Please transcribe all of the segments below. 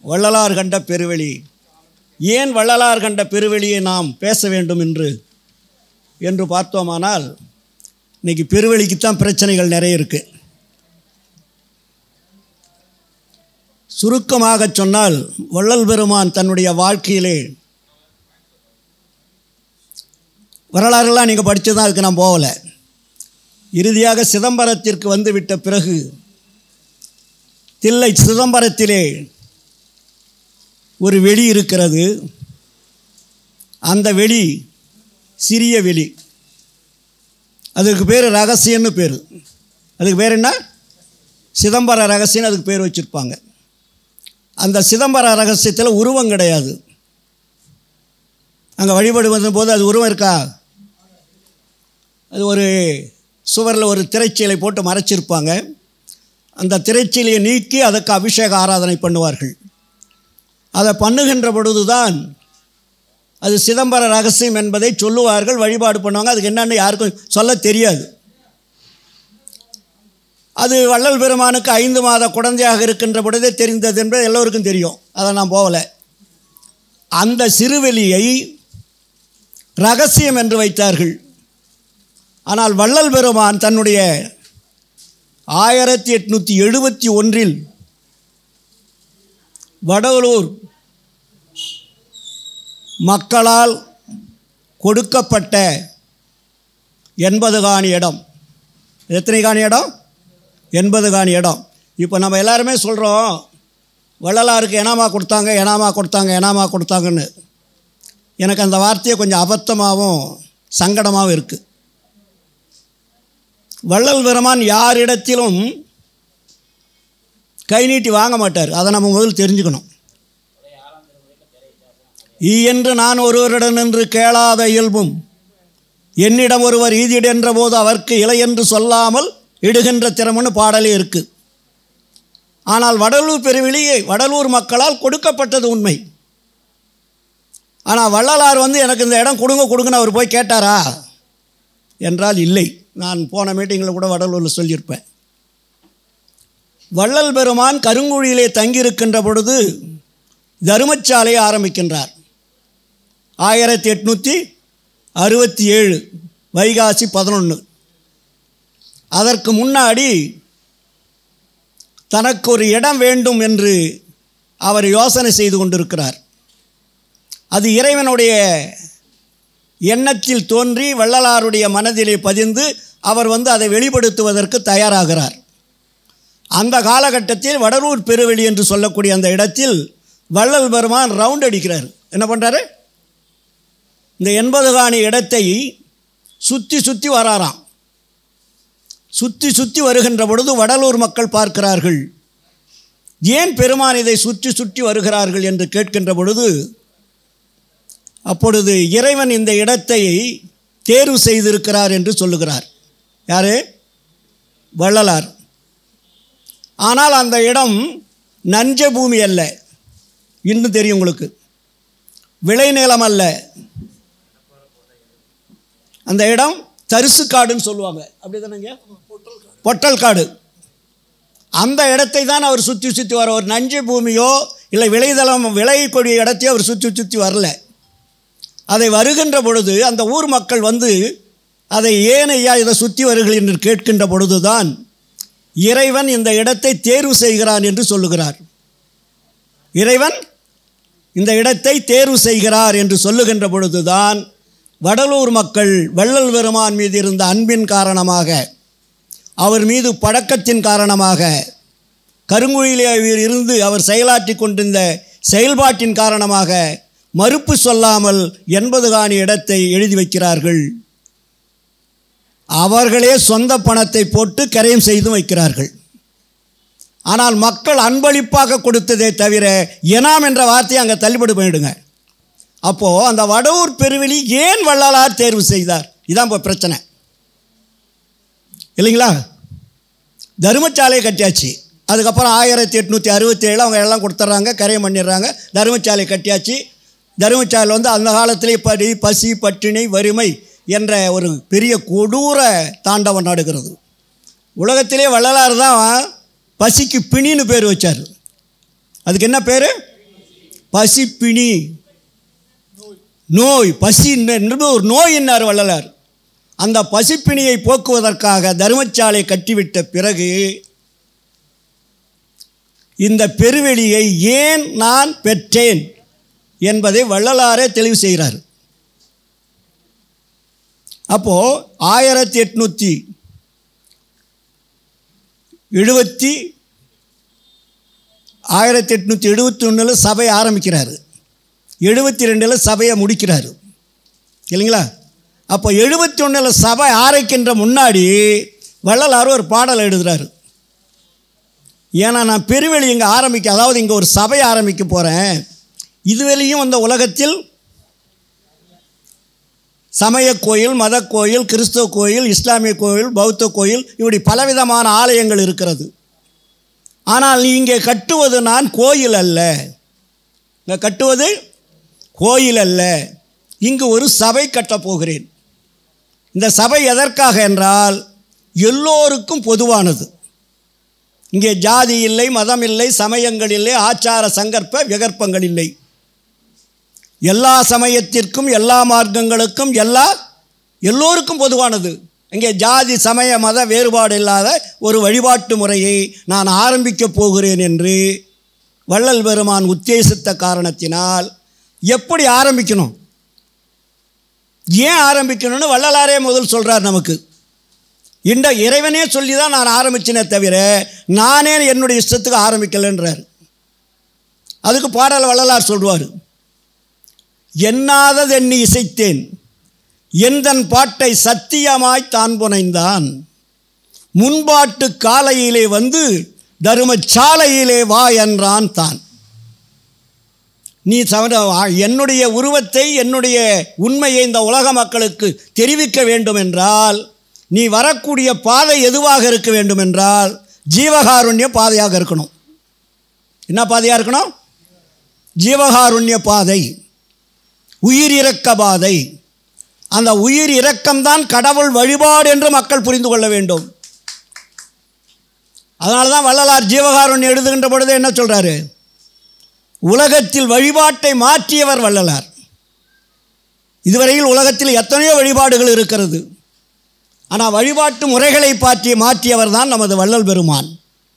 வள்ளலார் கண்ட பெருவெளி ஏன் வள்ளலார் கண்ட பெருவெளியை நாம் பேச வேண்டும் என்று என்று பார்த்தோமானால் இன்னைக்கு பெருவெளிக்குத்தான் பிரச்சனைகள் நிறைய இருக்குது சுருக்கமாக சொன்னால் வள்ளல் பெருமான் தன்னுடைய வாழ்க்கையிலே வரலாறுலாம் நீங்கள் படித்து தான் அதுக்கு நான் போகலை இறுதியாக சிதம்பரத்திற்கு வந்து விட்ட பிறகு தில்லை சிதம்பரத்திலே ஒரு வெளி இருக்கிறது அந்த வெளி சிறிய வெளி அதுக்கு பேர் ரகசியம்னு பேர் அதுக்கு பேர் என்ன சிதம்பர ரகசியம்னு அதுக்கு பேர் வச்சுருப்பாங்க அந்த சிதம்பர ரகசியத்தில் உருவம் கிடையாது அங்கே வழிபடுவது போது அது உருவம் இருக்கா அது ஒரு சுவரில் ஒரு திரைச்சீலை போட்டு மறைச்சிருப்பாங்க அந்த திரைச்சீலையை நீக்கி அதுக்கு அபிஷேக ஆராதனை பண்ணுவார்கள் அதை பண்ணுகின்ற பொழுதுதான் அது சிதம்பர ரகசியம் என்பதை சொல்லுவார்கள் வழிபாடு பண்ணுவாங்க அதுக்கு என்னன்னு யாருக்கும் சொல்ல தெரியாது அது வள்ளல் பெருமானுக்கு ஐந்து மாத குழந்தையாக இருக்கின்ற பொழுதே தெரிந்தது என்பது எல்லோருக்கும் தெரியும் அதை நான் போகலை அந்த சிறுவெளியை ரகசியம் என்று வைத்தார்கள் ஆனால் வள்ளல் பெருமான் தன்னுடைய ஆயிரத்தி எட்நூற்றி எழுபத்தி ஒன்றில் வடலூர் மக்களால் கொடுக்கப்பட்ட எண்பது காணி இடம் எத்தனை காணி இடம் எண்பது காணி இடம் இப்போ நம்ம எல்லாருமே சொல்கிறோம் வள்ளலாருக்கு எனாமா கொடுத்தாங்க எனாமா கொடுத்தாங்க எனாமா கொடுத்தாங்கன்னு எனக்கு அந்த வார்த்தையை கொஞ்சம் அபத்தமாகவும் சங்கடமாகவும் இருக்குது வள்ளல் பெருமான் யாரிடத்திலும் கை நீட்டி வாங்க மாட்டார் அதை நம்ம முதல் தெரிஞ்சுக்கணும் ஈ என்று நான் ஒருவரிடம் நின்று கேளாத இயல்பும் என்னிடம் ஒருவர் ஈதிடென்ற போது அவர்க்கு இலை என்று சொல்லாமல் இடுகின்ற திறமன்னு பாடலே இருக்கு ஆனால் வடலூர் பெருவெளியே வடலூர் மக்களால் கொடுக்கப்பட்டது உண்மை ஆனால் வள்ளலார் வந்து எனக்கு இந்த இடம் கொடுங்க கொடுங்கன்னு அவர் போய் கேட்டாரா என்றால் இல்லை நான் போன மீட்டிங்கில் கூட வடலூரில் சொல்லியிருப்பேன் வள்ளல் பெருமான் கருங்குழியிலே தங்கியிருக்கின்ற பொழுது தருமச்சாலையை ஆரம்பிக்கின்றார் ஆயிரத்தி எட்நூற்றி அறுபத்தி ஏழு வைகாசி பதினொன்று அதற்கு முன்னாடி தனக்கு ஒரு இடம் வேண்டும் என்று அவர் யோசனை செய்து கொண்டிருக்கிறார் அது இறைவனுடைய எண்ணத்தில் தோன்றி வள்ளலாருடைய மனதிலே பதிந்து அவர் வந்து அதை வெளிப்படுத்துவதற்கு தயாராகிறார் அந்த காலகட்டத்தில் வடலூர் பெருவெளி என்று சொல்லக்கூடிய அந்த இடத்தில் வள்ளல் பெருமான் ரவுண்ட் அடிக்கிறார் என்ன பண்ணுறாரு இந்த எண்பது காணி இடத்தை சுற்றி சுற்றி வராராம் சுற்றி சுற்றி வருகின்ற பொழுது வடலூர் மக்கள் பார்க்கிறார்கள் ஏன் பெருமான் இதை சுற்றி சுற்றி வருகிறார்கள் என்று கேட்கின்ற பொழுது அப்பொழுது இறைவன் இந்த இடத்தை தேர்வு செய்திருக்கிறார் என்று சொல்லுகிறார் யார் வள்ளலார் ஆனால் அந்த இடம் நஞ்ச பூமி அல்ல இன்னும் தெரியும் உங்களுக்கு விளைநிலம் அல்ல அந்த இடம் தரிசு காடுன்னு சொல்லுவாங்க அப்படி தானேங்க பொட்டல் காடு அந்த இடத்தை தான் அவர் சுற்றி சுற்றி வர ஒரு நஞ்சு பூமியோ இல்லை விளைதளம் விளையக்கூடிய இடத்தையோ அவர் சுற்றி சுற்றி வரல அதை வருகின்ற பொழுது அந்த ஊர் மக்கள் வந்து அதை ஏன் ஐயா இதை சுற்றி வருகிறீர்கள் என்று கேட்கின்ற பொழுதுதான் இறைவன் இந்த இடத்தை தேர்வு செய்கிறான் என்று சொல்லுகிறார் இறைவன் இந்த இடத்தை தேர்வு செய்கிறார் என்று சொல்லுகின்ற பொழுதுதான் வடலூர் மக்கள் வள்ளல் பெருமான் மீது இருந்த அன்பின் காரணமாக அவர் மீது பழக்கத்தின் காரணமாக கருங்குழியிலே அவர் இருந்து அவர் செயலாற்றி கொண்டிருந்த செயல்பாட்டின் காரணமாக மறுப்பு சொல்லாமல் எண்பது காணி இடத்தை எழுதி வைக்கிறார்கள் அவர்களே சொந்த பணத்தை போட்டு கரையும் செய்தும் வைக்கிறார்கள் ஆனால் மக்கள் அன்பளிப்பாக கொடுத்ததே தவிர எனாம் என்ற வார்த்தையை அங்கே தள்ளுபடி பண்ணிடுங்க அப்போது அந்த வடவூர் பெருவெளி ஏன் வள்ளலார் தேர்வு செய்தார் இதான் இப்போ பிரச்சனை இல்லைங்களா தர்மசாலையை கட்டியாச்சு அதுக்கப்புறம் ஆயிரத்தி எட்நூற்றி அறுபத்தி ஏழு அவங்க எல்லாம் கொடுத்துட்றாங்க கரையம் பண்ணிடுறாங்க தர்மசாலை கட்டியாச்சு தர்மசாலை வந்து அந்த காலத்திலே படி பசி பட்டினி வறுமை என்ற ஒரு பெரிய கொடூர தாண்டவம் நடுகிறது உலகத்திலே வள்ளலார் தான் பசிக்கு பிணின்னு பேர் வச்சார் அதுக்கு என்ன பேர் பசிப்பிணி நோய் பசி என்பது ஒரு நோய் என்னார் வள்ளலார் அந்த பசிப்பிணியை போக்குவதற்காக தர்மசாலை கட்டிவிட்ட பிறகு இந்த பெருவெளியை ஏன் நான் பெற்றேன் என்பதை வள்ளலாரே தெளிவு செய்கிறார் அப்போது ஆயிரத்தி எட்நூற்றி எழுபத்தி ஆயிரத்தி எட்நூற்றி எழுபத்தி ஒன்றில் சபை ஆரம்பிக்கிறார் எழுபத்தி ரெண்டில் சபையை முடிக்கிறார் இல்லைங்களா அப்போ எழுபத்தி ஒன்றில் சபை ஆரம்பிக்கின்ற முன்னாடி வள்ளலார் ஒரு பாடல் எழுதுகிறாரு ஏன்னா நான் பெருவெளி இங்கே ஆரம்பிக்க அதாவது இங்கே ஒரு சபை ஆரம்பிக்க போகிறேன் இதுவரையும் அந்த உலகத்தில் சமய கோயில் மத கோயில் கிறிஸ்தவ கோயில் இஸ்லாமிய கோயில் பௌத்த கோயில் இப்படி பலவிதமான ஆலயங்கள் இருக்கிறது ஆனால் நீ இங்கே கட்டுவது நான் கோயில் அல்ல இங்கே கட்டுவது கோயில் அல்ல இங்கு ஒரு சபை கட்டப் போகிறேன் இந்த சபை எதற்காக என்றால் எல்லோருக்கும் பொதுவானது இங்கே ஜாதி இல்லை மதம் இல்லை சமயங்கள் இல்லை ஆச்சார சங்கற்ப விகற்பங்கள் இல்லை எல்லா சமயத்திற்கும் எல்லா மார்க்கங்களுக்கும் எல்லா எல்லோருக்கும் பொதுவானது இங்கே ஜாதி சமய மத வேறுபாடு இல்லாத ஒரு வழிபாட்டு முறையை நான் ஆரம்பிக்கப் போகிறேன் என்று வள்ளல் பெருமான் உத்தேசித்த காரணத்தினால் எப்படி ஆரம்பிக்கணும் ஏன் ஆரம்பிக்கணும்னு வள்ளலாரே முதல் சொல்கிறார் நமக்கு இந்த இறைவனே சொல்லி தான் நான் ஆரம்பிச்சினே தவிர நானே என்னுடைய இஷ்டத்துக்கு ஆரம்பிக்கலைன்றார் அதுக்கு பாடல் வள்ளலார் சொல்வார் எண்ணாதது எண்ணி இசைத்தேன் எந்தன் பாட்டை சத்தியமாய் தான் புனைந்தான் முன்பாட்டு காலையிலே வந்து தருமச்சாலையிலே வா என்றான் தான் நீ சம என்னுடைய உருவத்தை என்னுடைய உண்மையை இந்த உலக மக்களுக்கு தெரிவிக்க வேண்டும் என்றால் நீ வரக்கூடிய பாதை எதுவாக இருக்க வேண்டும் என்றால் ஜீவகாருண்ய பாதையாக இருக்கணும் என்ன பாதையாக இருக்கணும் ஜீவகாருண்ய பாதை உயிர் இறக்க பாதை அந்த உயிர் இரக்கம்தான் கடவுள் வழிபாடு என்று மக்கள் புரிந்து கொள்ள வேண்டும் அதனால தான் வள்ளலார் ஜீவகாருண்யம் எழுதுகின்ற பொழுது என்ன சொல்கிறாரு உலகத்தில் வழிபாட்டை மாற்றியவர் வள்ளலார் இதுவரையில் உலகத்தில் எத்தனையோ வழிபாடுகள் இருக்கிறது ஆனால் வழிபாட்டு முறைகளை பாற்றி மாற்றியவர் தான் நமது வள்ளல் பெருமான்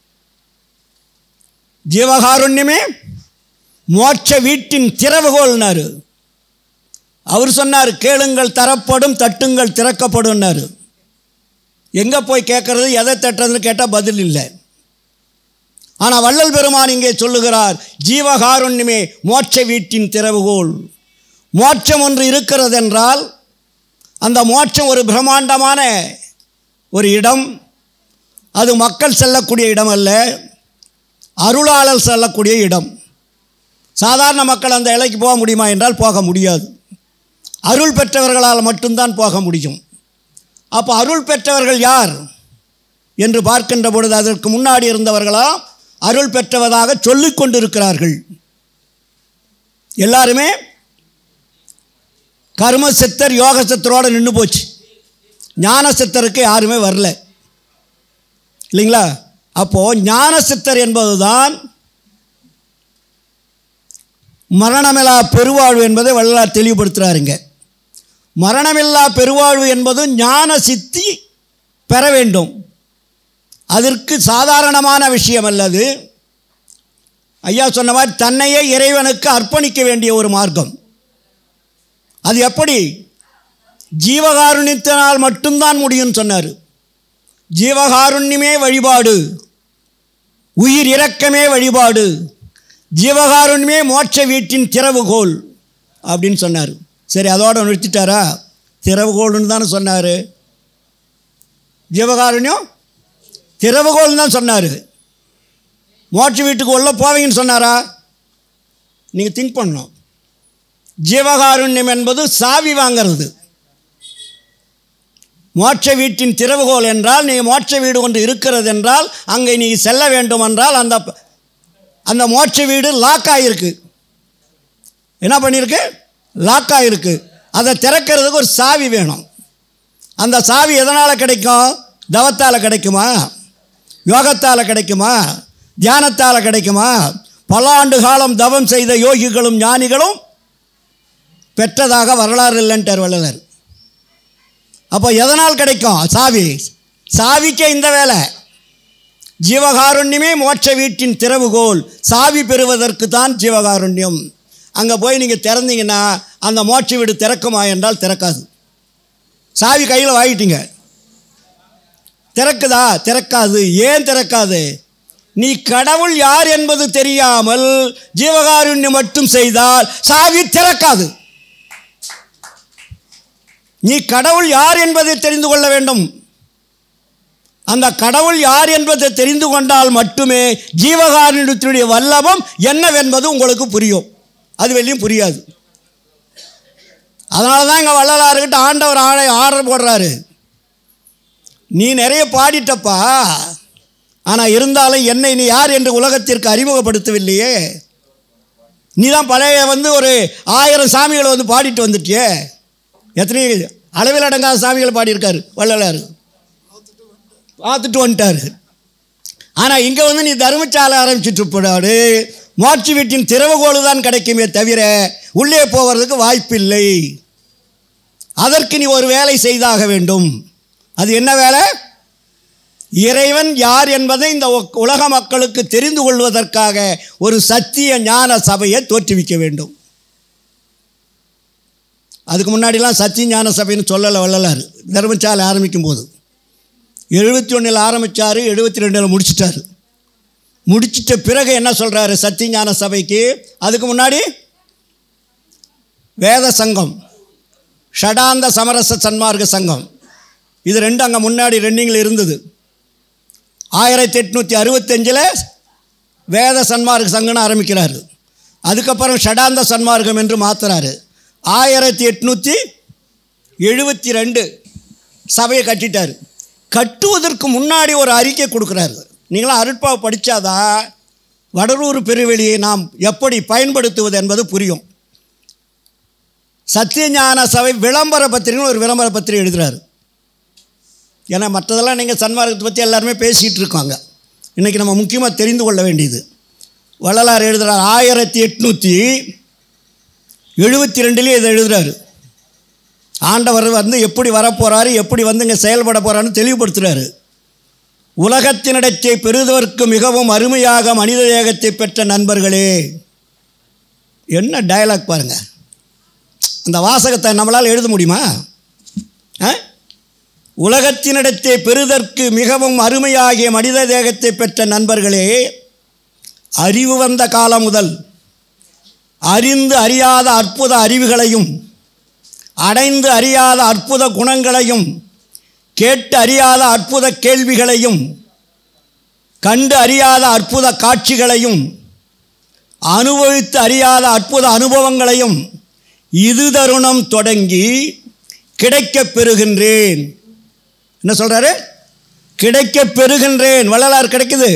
ஜீவகாருண்யமே மோட்ச வீட்டின் திறவுகோல்னாரு அவர் சொன்னார் கேளுங்கள் தரப்படும் தட்டுங்கள் திறக்கப்படும்னாரு எங்கே போய் கேட்குறது எதை தட்டுறதுன்னு கேட்டால் பதில் இல்லை ஆனால் வள்ளல் பெருமான் இங்கே சொல்லுகிறார் ஜீவகாருண்யமே மோட்ச வீட்டின் திறவுகோல் மோட்சம் ஒன்று இருக்கிறது என்றால் அந்த மோட்சம் ஒரு பிரம்மாண்டமான ஒரு இடம் அது மக்கள் செல்லக்கூடிய இடம் அல்ல அருளாளர் செல்லக்கூடிய இடம் சாதாரண மக்கள் அந்த இலைக்கு போக முடியுமா என்றால் போக முடியாது அருள் பெற்றவர்களால் மட்டும்தான் போக முடியும் அப்போ அருள் பெற்றவர்கள் யார் என்று பார்க்கின்ற பொழுது அதற்கு முன்னாடி இருந்தவர்களா அருள் பெற்றவதாக சொல்லிக் கொண்டிருக்கிறார்கள் எல்லாருமே கர்ம சித்தர் யோக சித்தரோடு நின்று போச்சு ஞான சித்தருக்கு யாருமே வரல இல்லைங்களா அப்போது ஞான சித்தர் என்பது தான் மரணமில்லா பெருவாழ்வு என்பதை வள்ளலார் தெளிவுபடுத்துகிறாருங்க மரணமில்லா பெருவாழ்வு என்பது ஞான சித்தி பெற வேண்டும் அதற்கு சாதாரணமான விஷயம் அல்லது ஐயா சொன்ன மாதிரி தன்னையே இறைவனுக்கு அர்ப்பணிக்க வேண்டிய ஒரு மார்க்கம் அது எப்படி ஜீவகாருண்யத்தினால் மட்டும்தான் முடியும்னு சொன்னார் ஜீவகாருண்யமே வழிபாடு உயிர் இரக்கமே வழிபாடு ஜீவகாருண்யமே மோட்ச வீட்டின் திறவுகோல் அப்படின்னு சொன்னார் சரி அதோட நிறுத்திட்டாரா திறவுகோல்னு தானே சொன்னார் ஜீவகாருண்யம் திறவுகோல் தான் சொன்னார் மோட்ச வீட்டுக்கு உள்ள போவீங்கன்னு சொன்னாரா நீங்கள் திங்க் பண்ணணும் ஜீவகாருண்யம் என்பது சாவி வாங்கிறது மோட்ச வீட்டின் திறவுகோல் என்றால் நீ மோட்ச வீடு ஒன்று இருக்கிறது என்றால் அங்கே நீ செல்ல வேண்டும் என்றால் அந்த அந்த மோட்ச வீடு லாக் ஆகிருக்கு என்ன பண்ணியிருக்கு லாக் ஆகிருக்கு அதை திறக்கிறதுக்கு ஒரு சாவி வேணும் அந்த சாவி எதனால் கிடைக்கும் தவத்தால் கிடைக்குமா யோகத்தால் கிடைக்குமா தியானத்தால் கிடைக்குமா பல ஆண்டு காலம் தவம் செய்த யோகிகளும் ஞானிகளும் பெற்றதாக வரலாறு இல்லைன்ட்டார் வள்ளலர் அப்போ எதனால் கிடைக்கும் சாவி சாவிக்கே இந்த வேலை ஜீவகாருண்யமே மோட்ச வீட்டின் திறவுகோல் சாவி பெறுவதற்கு தான் ஜீவகாருண்யம் அங்கே போய் நீங்கள் திறந்தீங்கன்னா அந்த மோட்ச வீடு திறக்குமா என்றால் திறக்காது சாவி கையில் வாங்கிட்டீங்க திறக்குதா திறக்காது ஏன் திறக்காது நீ கடவுள் யார் என்பது தெரியாமல் ஜீவகாருண்யம் மட்டும் செய்தால் சாவி திறக்காது நீ கடவுள் யார் என்பதை தெரிந்து கொள்ள வேண்டும் அந்த கடவுள் யார் என்பதை தெரிந்து கொண்டால் மட்டுமே ஜீவகாருண்யத்தினுடைய வல்லபம் என்னவென்பது உங்களுக்கு புரியும் அது வெளியும் புரியாது அதனால தான் இங்கே வள்ளலாருக்கிட்ட ஆண்டவர் ஆணை ஆர்டர் போடுறாரு நீ நிறைய பாடிட்டப்பா ஆனால் இருந்தாலும் என்னை நீ யார் என்று உலகத்திற்கு அறிமுகப்படுத்தவில்லையே நீ தான் பழைய வந்து ஒரு ஆயிரம் சாமிகளை வந்து பாடிட்டு வந்துட்டியே எத்தனை அளவில் அடங்காத சாமிகளை பாடியிருக்காரு வள்ளலார் பார்த்துட்டு வந்துட்டார் ஆனால் இங்கே வந்து நீ தர்மசாலை ஆரம்பிச்சுட்டு போடாடு மாட்சி வீட்டின் திறவுகோடு தான் கிடைக்குமே தவிர உள்ளே போவதற்கு வாய்ப்பில்லை அதற்கு நீ ஒரு வேலை செய்தாக வேண்டும் அது என்ன வேலை இறைவன் யார் என்பதை இந்த உ- உலக மக்களுக்கு தெரிந்து கொள்வதற்காக ஒரு சத்திய ஞான சபையை தோற்றுவிக்க வேண்டும் அதுக்கு முன்னாடிலாம் சத்திய ஞான சபைன்னு சொல்லலை வள்ளலார் தர்மசாலை ஆரம்பிக்கும் போது எழுபத்தி ஒன்றில் ஆரம்பித்தார் எழுபத்தி ரெண்டில் முடிச்சிட்டாரு முடிச்சிட்ட பிறகு என்ன சொல்கிறாரு சத்தியஞான சபைக்கு அதுக்கு முன்னாடி வேத சங்கம் ஷடாந்த சமரச சன்மார்க்க சங்கம் இது ரெண்டு அங்கே முன்னாடி ரெண்டிங்கில் இருந்தது ஆயிரத்தி எட்நூற்றி அறுபத்தஞ்சில் வேத சன்மார்க்க சங்கம்னு ஆரம்பிக்கிறாரு அதுக்கப்புறம் ஷடாந்த சன்மார்க்கம் என்று மாற்றுறாரு ஆயிரத்தி எட்நூற்றி எழுபத்தி ரெண்டு சபையை கட்டிட்டார் கட்டுவதற்கு முன்னாடி ஒரு அறிக்கை கொடுக்குறாரு நீங்களாம் அருட்பாவை படித்தாதான் வடலூர் பெருவெளியை நாம் எப்படி பயன்படுத்துவது என்பது புரியும் சத்தியஞான சபை விளம்பர பத்திரிகைன்னு ஒரு விளம்பர பத்திரிகை எழுதுறாரு ஏன்னா மற்றதெல்லாம் நீங்கள் சன்மார்க்கத்தை பற்றி எல்லாருமே பேசிகிட்டு இருக்காங்க இன்றைக்கி நம்ம முக்கியமாக தெரிந்து கொள்ள வேண்டியது வள்ளலார் எழுதுகிறார் ஆயிரத்தி எட்நூற்றி எழுபத்தி ரெண்டுலேயே இதை எழுதுறாரு ஆண்டவர் வந்து எப்படி வரப்போகிறாரு எப்படி வந்து இங்கே செயல்பட போகிறான்னு தெளிவுபடுத்துகிறாரு உலகத்தினிடத்தை பெறுவதற்கு மிகவும் அருமையாக மனித தேகத்தை பெற்ற நண்பர்களே என்ன டயலாக் பாருங்க அந்த வாசகத்தை நம்மளால் எழுத முடியுமா ஆ? உலகத்தினிடத்தை பெறுதற்கு மிகவும் அருமையாகிய மனித தேகத்தை பெற்ற நண்பர்களே அறிவு வந்த காலம் முதல் அறிந்து அறியாத அற்புத அறிவுகளையும் அடைந்து அறியாத அற்புத குணங்களையும் கேட்டு அறியாத அற்புத கேள்விகளையும் கண்டு அறியாத அற்புத காட்சிகளையும் அனுபவித்து அறியாத அற்புத அனுபவங்களையும் இது தருணம் தொடங்கி கிடைக்கப் பெறுகின்றேன் என்ன சொல்கிறாரு கிடைக்கப் பெறுகின்றேன் வள்ளலார் கிடைக்குது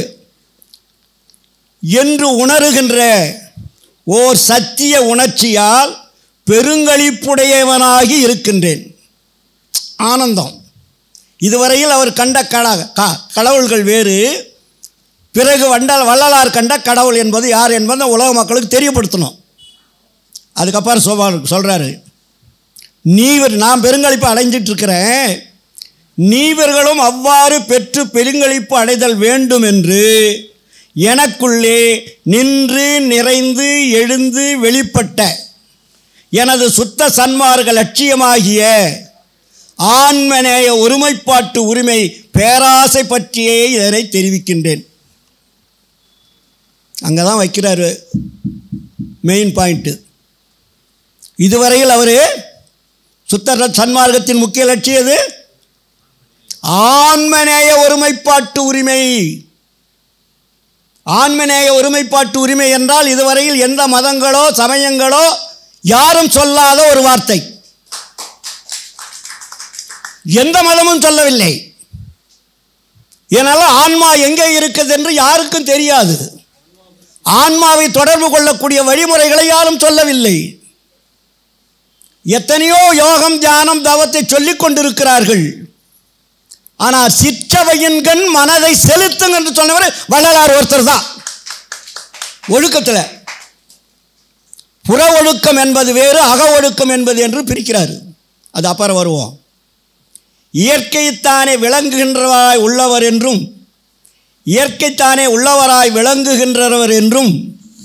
என்று உணருகின்ற ஓர் சத்திய உணர்ச்சியால் பெருங்களிப்புடையவனாகி இருக்கின்றேன் ஆனந்தம் இதுவரையில் அவர் கண்ட கட க- கடவுள்கள் வேறு பிறகு வண்டல் வள்ளலார் கண்ட கடவுள் என்பது யார் என்பதை உலக மக்களுக்கு தெரியப்படுத்தணும் அதுக்கப்புறம் சொல்வார் சொல்கிறாரு நீவர் நான் பெருங்களிப்பு அடைஞ்சிட்டு இருக்கிறேன் நீவர்களும் அவ்வாறு பெற்று பெருங்களிப்பு அடைதல் வேண்டும் என்று எனக்குள்ளே நின்று நிறைந்து எழுந்து வெளிப்பட்ட எனது சுத்த சன்மார்க்க லட்சியமாகிய ஆன்மநேய ஒருமைப்பாட்டு உரிமை பேராசை பற்றியே இதனை தெரிவிக்கின்றேன் அங்கே தான் வைக்கிறாரு மெயின் பாயிண்ட்டு இதுவரையில் அவர் சுத்த சன்மார்க்கத்தின் முக்கிய லட்சியம் எது ஆன்மநேய ஒருமைப்பாட்டு உரிமை ஆன்மநேய ஒருமைப்பாட்டு உரிமை என்றால் இதுவரையில் எந்த மதங்களோ சமயங்களோ யாரும் சொல்லாத ஒரு வார்த்தை எந்த மதமும் சொல்லவில்லை ஏனால ஆன்மா எங்கே இருக்குது என்று யாருக்கும் தெரியாது ஆன்மாவை தொடர்பு கொள்ளக்கூடிய வழிமுறைகளை யாரும் சொல்லவில்லை எத்தனையோ யோகம் தியானம் தவத்தை சொல்லிக் கொண்டிருக்கிறார்கள் ஆனால் சிற்றவையின் கண் மனதை செலுத்துங்க என்று சொன்னவர் வள்ளலார் ஒருத்தர் தான் ஒழுக்கத்தில் புற ஒழுக்கம் என்பது வேறு அக ஒழுக்கம் என்பது என்று பிரிக்கிறார் அது அப்புறம் வருவோம் இயற்கைத்தானே விளங்குகின்றவராய் உள்ளவர் என்றும் இயற்கைத்தானே உள்ளவராய் விளங்குகின்றவர் என்றும்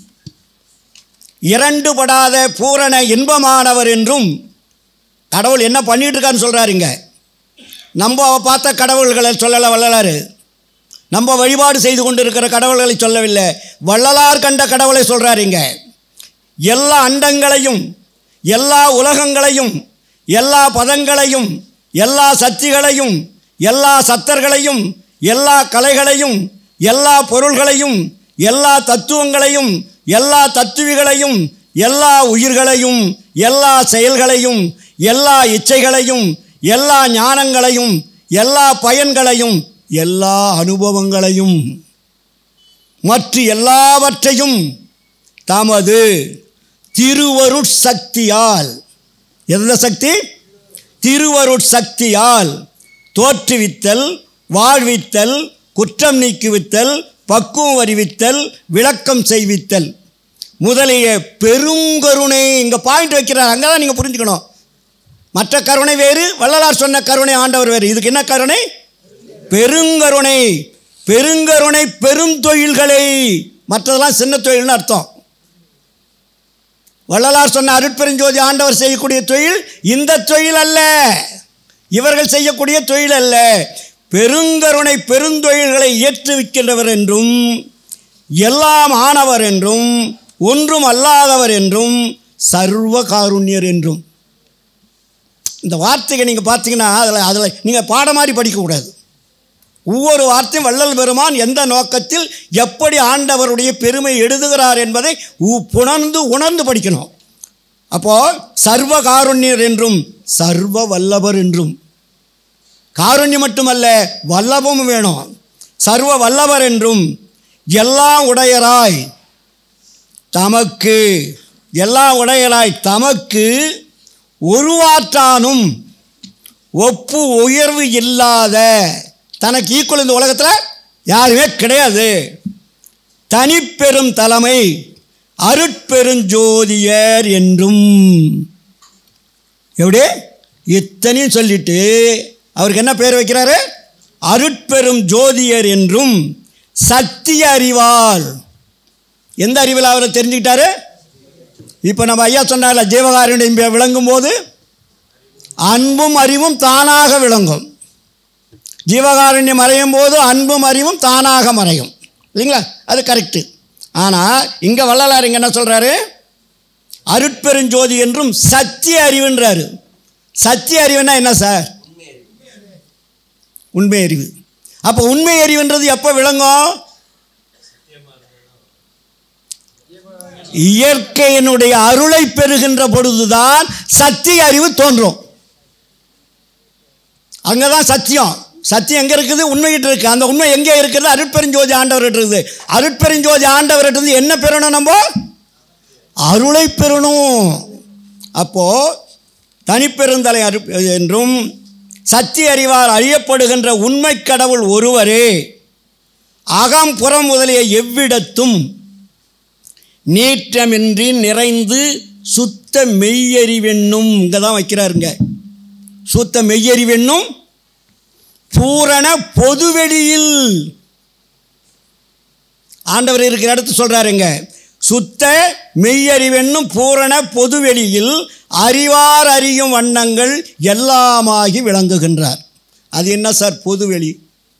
இரண்டுபடாத பூரண இன்பமானவர் என்றும் கடவுள் என்ன பண்ணிட்டு இருக்கான்னு சொல்கிறாருங்க நம்ம பார்த்த கடவுள்களை சொல்லலை வள்ளலார் நம்ம வழிபாடு செய்து கொண்டிருக்கிற கடவுள்களை சொல்லவில்லை வள்ளலார் கண்ட கடவுளை சொல்கிறாருங்க எல்லா அண்டங்களையும் எல்லா உலகங்களையும் எல்லா பதங்களையும் எல்லா சக்திகளையும் எல்லா சத்தர்களையும் எல்லா கலைகளையும் எல்லா பொருள்களையும் எல்லா தத்துவங்களையும் எல்லா தத்துவிகளையும் எல்லா உயிர்களையும் எல்லா செயல்களையும் எல்லா இச்சைகளையும் எல்லா ஞானங்களையும் எல்லா பயன்களையும் எல்லா அனுபவங்களையும் மற்ற எல்லாவற்றையும் தமது திருவருட்சக்தியால் எந்த சக்தி திருவருட்சக்தியால் தோற்றுவித்தல் வாழ்வித்தல் குற்றம் நீக்குவித்தல் பக்குவம் அறிவித்தல் விளக்கம் செய்வித்தல் முதலிய பெருங்கருணை இங்கே பாயிண்ட் வைக்கிறார் அங்கே தான் நீங்கள் புரிஞ்சுக்கணும் மற்ற கருணை வேறு வள்ளலார் சொன்ன கருணை ஆண்டவர் வேறு இதுக்கு என்ன கருணை பெருங்கருணை பெருங்கருணை பெரும் தொழில்களை மற்றதெல்லாம் சின்ன தொழில்னு அர்த்தம் வள்ளலார் சொன்ன அருட்பெருஞ்சோதி ஆண்டவர் செய்யக்கூடிய தொழில் இந்த தொழில் அல்ல இவர்கள் செய்யக்கூடிய தொழில் அல்ல பெருங்கருணை பெருந்தொழில்களை ஏற்றுவிக்கின்றவர் என்றும் எல்லாம் ஆனவர் என்றும் ஒன்றும் அல்லாதவர் என்றும் சர்வ காருண்யர் என்றும் இந்த வார்த்தையை நீங்கள் பார்த்தீங்கன்னா அதில் அதில் நீங்கள் பாடம் மாதிரி படிக்கக்கூடாது ஒவ்வொரு வார்த்தையும் வள்ளல் பெருமான் எந்த நோக்கத்தில் எப்படி ஆண்டவருடைய பெருமை எழுதுகிறார் என்பதை உ- புணர்ந்து உணர்ந்து படிக்கணும் அப்போது சர்வ காருண்யர் என்றும் சர்வ வல்லவர் என்றும் காருண்யம் மட்டுமல்ல வல்லபமும் வேணும் சர்வ வல்லவர் என்றும் எல்லாம் உடையராய் தமக்கு எல்லாம் உடையராய் தமக்கு ஒருவாற்றானும் ஒப்பு உயர்வு இல்லாத தனக்கு ஈக்குவல் இந்த உலகத்தில் யாருமே கிடையாது தனிப்பெரும் தலைமை அருட்பெருஞ்சோதியர் என்றும் எப்படி இத்தனையும் சொல்லிட்டு அவருக்கு என்ன பேர் வைக்கிறாரு அருட்பெரும் ஜோதியர் என்றும் சத்திய அறிவால் எந்த அறிவில் அவரை தெரிஞ்சுக்கிட்டாரு இப்போ நம்ம ஐயா சொன்னார்ல ஜீவகாருண்யம் விளங்கும் போது அன்பும் அறிவும் தானாக விளங்கும் ஜீவகாருண்யம் மறையும் போது அன்பும் அறிவும் தானாக மறையும் இல்லைங்களா அது கரெக்டு ஆனால் இங்கே வள்ளலார் இங்கே என்ன சொல்கிறாரு அருட்பெருஞ்சோதி என்றும் சத்திய அறிவுன்றாரு சத்திய அறிவுன்னா என்ன சார் உண்மை அறிவு அப்போ உண்மை அறிவுன்றது எப்போ விளங்கும் இயற்கையினுடைய அருளை பெறுகின்ற பொழுதுதான் சத்திய அறிவு தோன்றும் அங்கே தான் சத்தியம் சத்தியம் எங்கே இருக்குது உண்மைகிட்ட இருக்குது அந்த உண்மை எங்கே இருக்குது அருட்பெருஞ்சோதி ஆண்டவர்கிட்ட இருக்குது அருட்பெருஞ்சோதி ஆண்டவர்கிட்ட இருந்து என்ன பெறணும் நம்ம அருளை பெறணும் அப்போது தனிப்பெருந்தலை அரு என்றும் சத்திய அறிவால் அறியப்படுகின்ற உண்மை கடவுள் ஒருவரே அகம் புறம் முதலிய எவ்விடத்தும் நீற்றமின்றி நிறைந்து சுத்த மெய்யறிவென்னும் இங்கே தான் வைக்கிறாருங்க சுத்த மெய்யறிவென்னும் பூரண பொதுவெளியில் ஆண்டவர் இருக்கிற இடத்து சொல்கிறாருங்க சுத்த மெய்யறிவென்னும் பூரண பொதுவெளியில் அறிவார் அறியும் வண்ணங்கள் எல்லாமாகி விளங்குகின்றார் அது என்ன சார் பொதுவெளி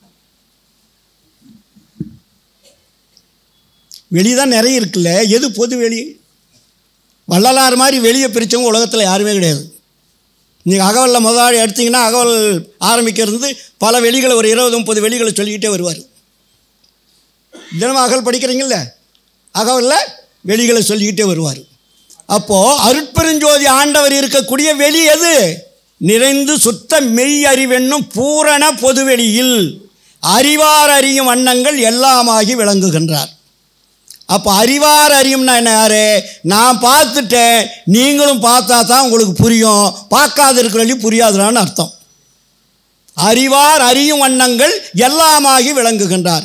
வெளி தான் நிறைய இருக்குல்ல எது பொது வெளி வள்ளலார் மாதிரி வெளியே பிரித்தவங்க உலகத்தில் யாருமே கிடையாது நீங்கள் அகவலில் முதலாளி எடுத்தீங்கன்னா அகவல் ஆரம்பிக்கிறது பல வெளிகளை ஒரு இருபது முப்பது வெளிகளை சொல்லிக்கிட்டே வருவார் தினமும் அகல் படிக்கிறீங்கல்ல அகவலில் வெளிகளை சொல்லிக்கிட்டே வருவார் அப்போது அருட்பெருஞ்சோதி ஆண்டவர் இருக்கக்கூடிய வெளி எது நிறைந்து சுத்த மெய் அறிவென்னும் பூரண பொதுவெளியில் அறிவார் அறியும் வண்ணங்கள் எல்லாமாகி விளங்குகின்றார் அப்போ அறிவார் அறியும்னா என்ன யாரு நான் பார்த்துட்டேன் நீங்களும் பார்த்தா தான் உங்களுக்கு புரியும் பார்க்காத இருக்கிறவங்க புரியாதுடான்னு அர்த்தம் அறிவார் அறியும் வண்ணங்கள் எல்லாமாகி விளங்குகின்றார்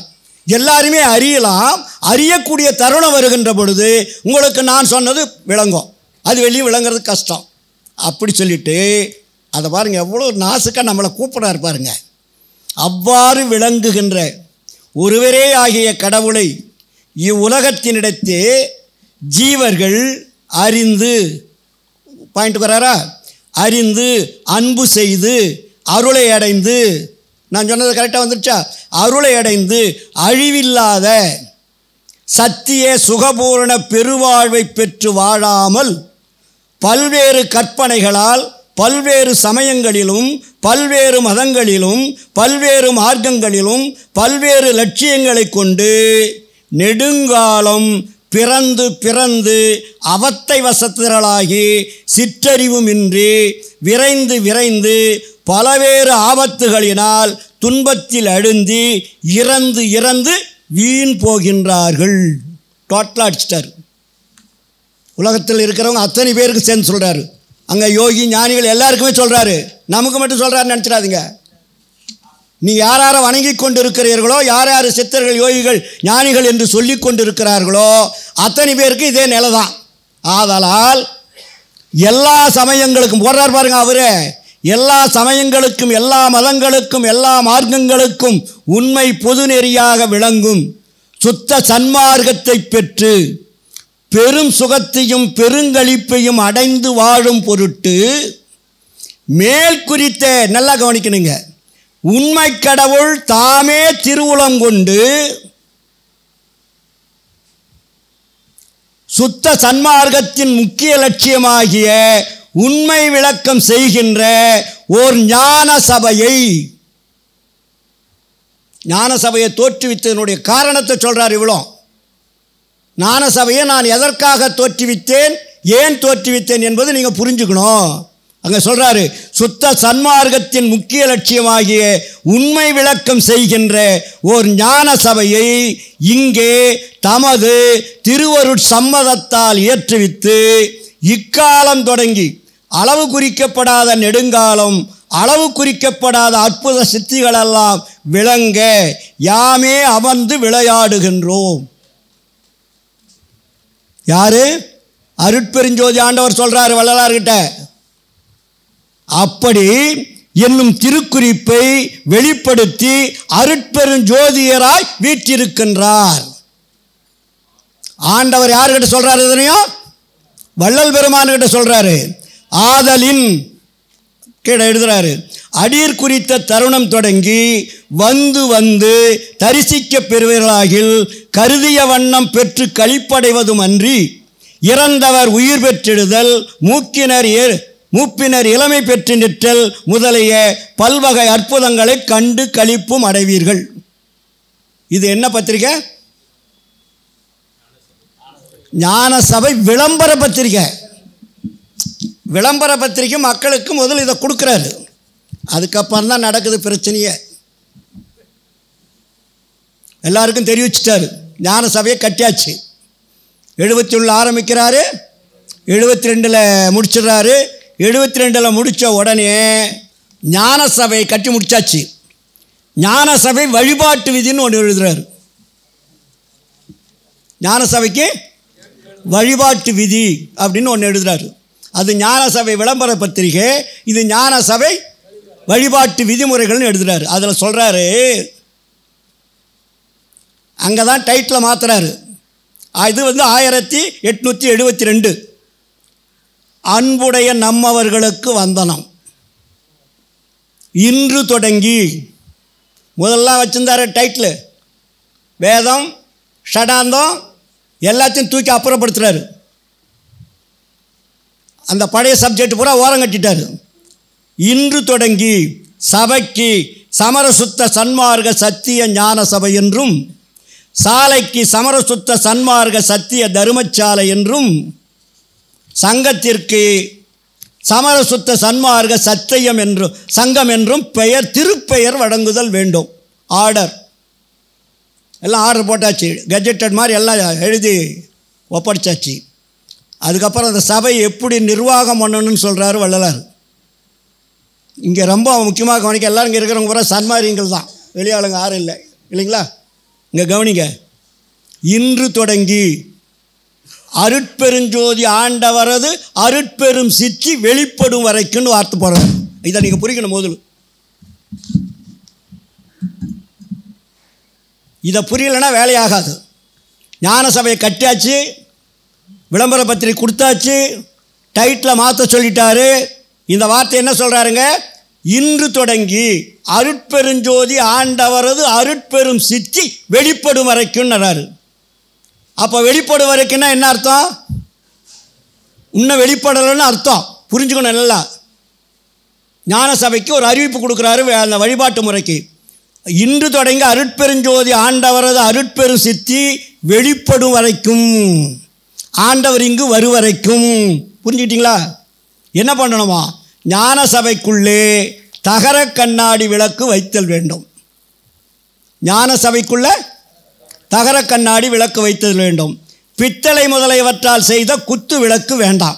எல்லாருமே அறியலாம் அறியக்கூடிய தருணம் வருகின்ற பொழுது உங்களுக்கு நான் சொன்னது விளங்கும் அது வெளியே விளங்குறது கஷ்டம் அப்படி சொல்லிட்டு அதை பாருங்க எவ்வளோ நாசுக்காக நம்மளை கூப்பிடாரு பாருங்க அவ்வாறு விளங்குகின்ற ஒருவரே ஆகிய கடவுளை இவ்வுலகத்தினிடத்தே ஜீவர்கள் அறிந்து பாயிண்ட் வராரா அறிந்து அன்பு செய்து அருளை அடைந்து நான் சொன்னது கரெக்டாக வந்துருச்சா அருளை அடைந்து அழிவில்லாத சத்திய சுகபூரண பெருவாழ்வை பெற்று வாழாமல் பல்வேறு கற்பனைகளால் பல்வேறு சமயங்களிலும் பல்வேறு மதங்களிலும் பல்வேறு மார்க்கங்களிலும் பல்வேறு லட்சியங்களை கொண்டு நெடுங்காலம் பிறந்து பிறந்து அவத்தை வசத்திரளாகி சிற்றறிவுமின்றி விரைந்து விரைந்து பலவேறு ஆபத்துகளினால் துன்பத்தில் அழுந்தி இறந்து இறந்து வீண் போகின்றார்கள் டோட்டலாக அடிச்சிட்டார் உலகத்தில் இருக்கிறவங்க அத்தனை பேருக்கு சேர்ந்து சொல்கிறாரு அங்கே யோகி ஞானிகள் எல்லாருக்குமே சொல்கிறாரு நமக்கு மட்டும் சொல்கிறாருன்னு நினச்சிடாதீங்க நீ யார் யாரை வணங்கி கொண்டு இருக்கிறீர்களோ யார் யார் சித்தர்கள் யோகிகள் ஞானிகள் என்று சொல்லி கொண்டு இருக்கிறார்களோ அத்தனை பேருக்கு இதே நிலை தான் ஆதலால் எல்லா சமயங்களுக்கும் போடுறார் பாருங்க அவரு எல்லா சமயங்களுக்கும் எல்லா மதங்களுக்கும் எல்லா மார்க்கங்களுக்கும் உண்மை பொது நெறியாக விளங்கும் சுத்த சன்மார்க்கத்தை பெற்று பெரும் சுகத்தையும் பெருங்களிப்பையும் அடைந்து வாழும் பொருட்டு மேல் குறித்த நல்லா கவனிக்கணுங்க உண்மை கடவுள் தாமே திருவுளம் கொண்டு சுத்த சன்மார்க்கத்தின் முக்கிய லட்சியமாகிய உண்மை விளக்கம் செய்கின்ற ஓர் ஞான சபையை ஞான சபையை தோற்றுவித்ததனுடைய காரணத்தை சொல்றார் இவ்வளோ ஞான சபையை நான் எதற்காக தோற்றுவித்தேன் ஏன் தோற்றுவித்தேன் என்பது நீங்கள் புரிஞ்சுக்கணும் அங்கே சொல்கிறாரு சுத்த சன்மார்க்கத்தின் முக்கிய லட்சியமாகிய உண்மை விளக்கம் செய்கின்ற ஓர் ஞான சபையை இங்கே தமது திருவருட் சம்மதத்தால் ஏற்றுவித்து இக்காலம் தொடங்கி அளவு குறிக்கப்படாத நெடுங்காலம் அளவு குறிக்கப்படாத அற்புத சித்திகளெல்லாம் விளங்க யாமே அமர்ந்து விளையாடுகின்றோம் யாரு அருட்பெருஞ்சோதி ஆண்டவர் சொல்றாரு வள்ளலார்கிட்ட அப்படி என்னும் திருக்குறிப்பை வெளிப்படுத்தி அருட்பெருஞ்சோதியராய் வீற்றிருக்கின்றார் ஆண்டவர் யாருக்கிட்ட சொல்றாரு இதனையும் வள்ளல் பெருமான்கிட்ட சொல்றாரு ஆதலின் கீழே எழுதுறாரு அடீர் குறித்த தருணம் தொடங்கி வந்து வந்து தரிசிக்க பெறுவீர்களாகில் கருதிய வண்ணம் பெற்று கழிப்படைவதும் அன்றி இறந்தவர் உயிர் பெற்றிடுதல் மூக்கினர் ஏ- மூப்பினர் இளமை பெற்று நிற்றல் முதலிய பல்வகை அற்புதங்களை கண்டு களிப்பும் அடைவீர்கள் இது என்ன பத்திரிக்கை ஞான சபை விளம்பர பத்திரிக்கை விளம்பர பத்திரிக்கை மக்களுக்கு முதல்ல இதை கொடுக்குறாரு அதுக்கப்புறம் தான் நடக்குது பிரச்சனையே எல்லாருக்கும் தெரிவிச்சிட்டாரு ஞான சபையை கட்டியாச்சு எழுபத்தி ஒன்றில் ஆரம்பிக்கிறாரு எழுபத்தி ரெண்டில் முடிச்சிடுறாரு எழுபத்தி ரெண்டில் முடித்த உடனே ஞான சபையை கட்டி முடிச்சாச்சு ஞான சபை வழிபாட்டு விதின்னு ஒன்று எழுதுறாரு ஞான சபைக்கு வழிபாட்டு விதி அப்படின்னு ஒன்று எழுதுறாரு அது ஞான சபை விளம்பர பத்திரிகை இது ஞான சபை வழிபாட்டு விதிமுறைகள்னு எழுதுறாரு அதில் சொல்கிறாரு அங்கே தான் டைட்டில் மாத்துறாரு ஆ, இது வந்து ஆயிரத்தி எட்நூற்றி எழுபத்தி ரெண்டு அன்புடைய நம்மவர்களுக்கு வந்தனம் இன்று தொடங்கி முதல்லாம் வச்சிருந்தாரு டைட்டில் வேதம் ஷடாந்தம் எல்லாத்தையும் தூக்கி அப்புறப்படுத்துறாரு அந்த பழைய சப்ஜெக்ட் பூரா ஓரம் கட்டிட்டாரு இன்று தொடங்கி சபைக்கு சமரசுத்த சன்மார்க்க சத்திய ஞான சபை என்றும் சாலைக்கு சமரசுத்த சன்மார்க்க சத்திய தருமச்சாலை என்றும் சங்கத்திற்கு சமரசுத்த சன்மார்க்க சத்தியம் என்றும் சங்கம் என்றும் பெயர் திருப்பெயர் வழங்குதல் வேண்டும் ஆர்டர் எல்லாம் ஆர்டர் போட்டாச்சு கெஜெட்டட் மாதிரி எல்லாம் எழுதி ஒப்படைச்சாச்சு அதுக்கப்புறம் அந்த சபை எப்படி நிர்வாகம் பண்ணணும்னு சொல்கிறாரு வள்ளலார் இங்கே ரொம்ப முக்கியமாக கவனிக்க எல்லாரும் இங்கே இருக்கிறவங்க பூரா சன்மாரியங்கள் தான் வெளியாளுங்க யாரும் இல்லை இல்லைங்களா இங்கே கவனிங்க இன்று தொடங்கி அருட்பெருஞ்சோதி ஆண்டவரது அருட்பெரும் சித்தி வெளிப்படும் வரைக்கும்னு வார்த்தை போடுறாரு இதை நீங்கள் புரிக்கணும் முதல்ல இதை புரியலைன்னா வேலையாகாது ஞான சபையை கட்டியாச்சு விளம்பர பத்திரிகை கொடுத்தாச்சு டைட்டில் மாற்ற சொல்லிட்டாரு இந்த வார்த்தை என்ன சொல்கிறாருங்க இன்று தொடங்கி அருட்பெருஞ்சோதி ஆண்டவரது அருட்பெரும் சித்தி வெளிப்படும் வரைக்கும்ன்றாரு அப்போ வெளிப்படும் வரைக்கும்னா என்ன அர்த்தம் இன்னும் வெளிப்படலைன்னு அர்த்தம் புரிஞ்சுக்கணும் நல்லா ஞான சபைக்கு ஒரு அறிவிப்பு கொடுக்குறாரு வே- அந்த வழிபாட்டு முறைக்கு இன்று தொடங்கி அருட்பெருஞ்சோதி ஆண்டவரது அருட்பெரும் சித்தி வெளிப்படும் வரைக்கும் ஆண்டவர் இங்கு வரும் வரைக்கும் புரிஞ்சுக்கிட்டீங்களா என்ன பண்ணணுமா ஞான சபைக்குள்ளே தகர கண்ணாடி விளக்கு வைத்தல் வேண்டும் ஞான சபைக்குள்ள தகர கண்ணாடி விளக்கு வைத்தல் வேண்டும் பித்தளை முதலியவற்றால் செய்த குத்து விளக்கு வேண்டாம்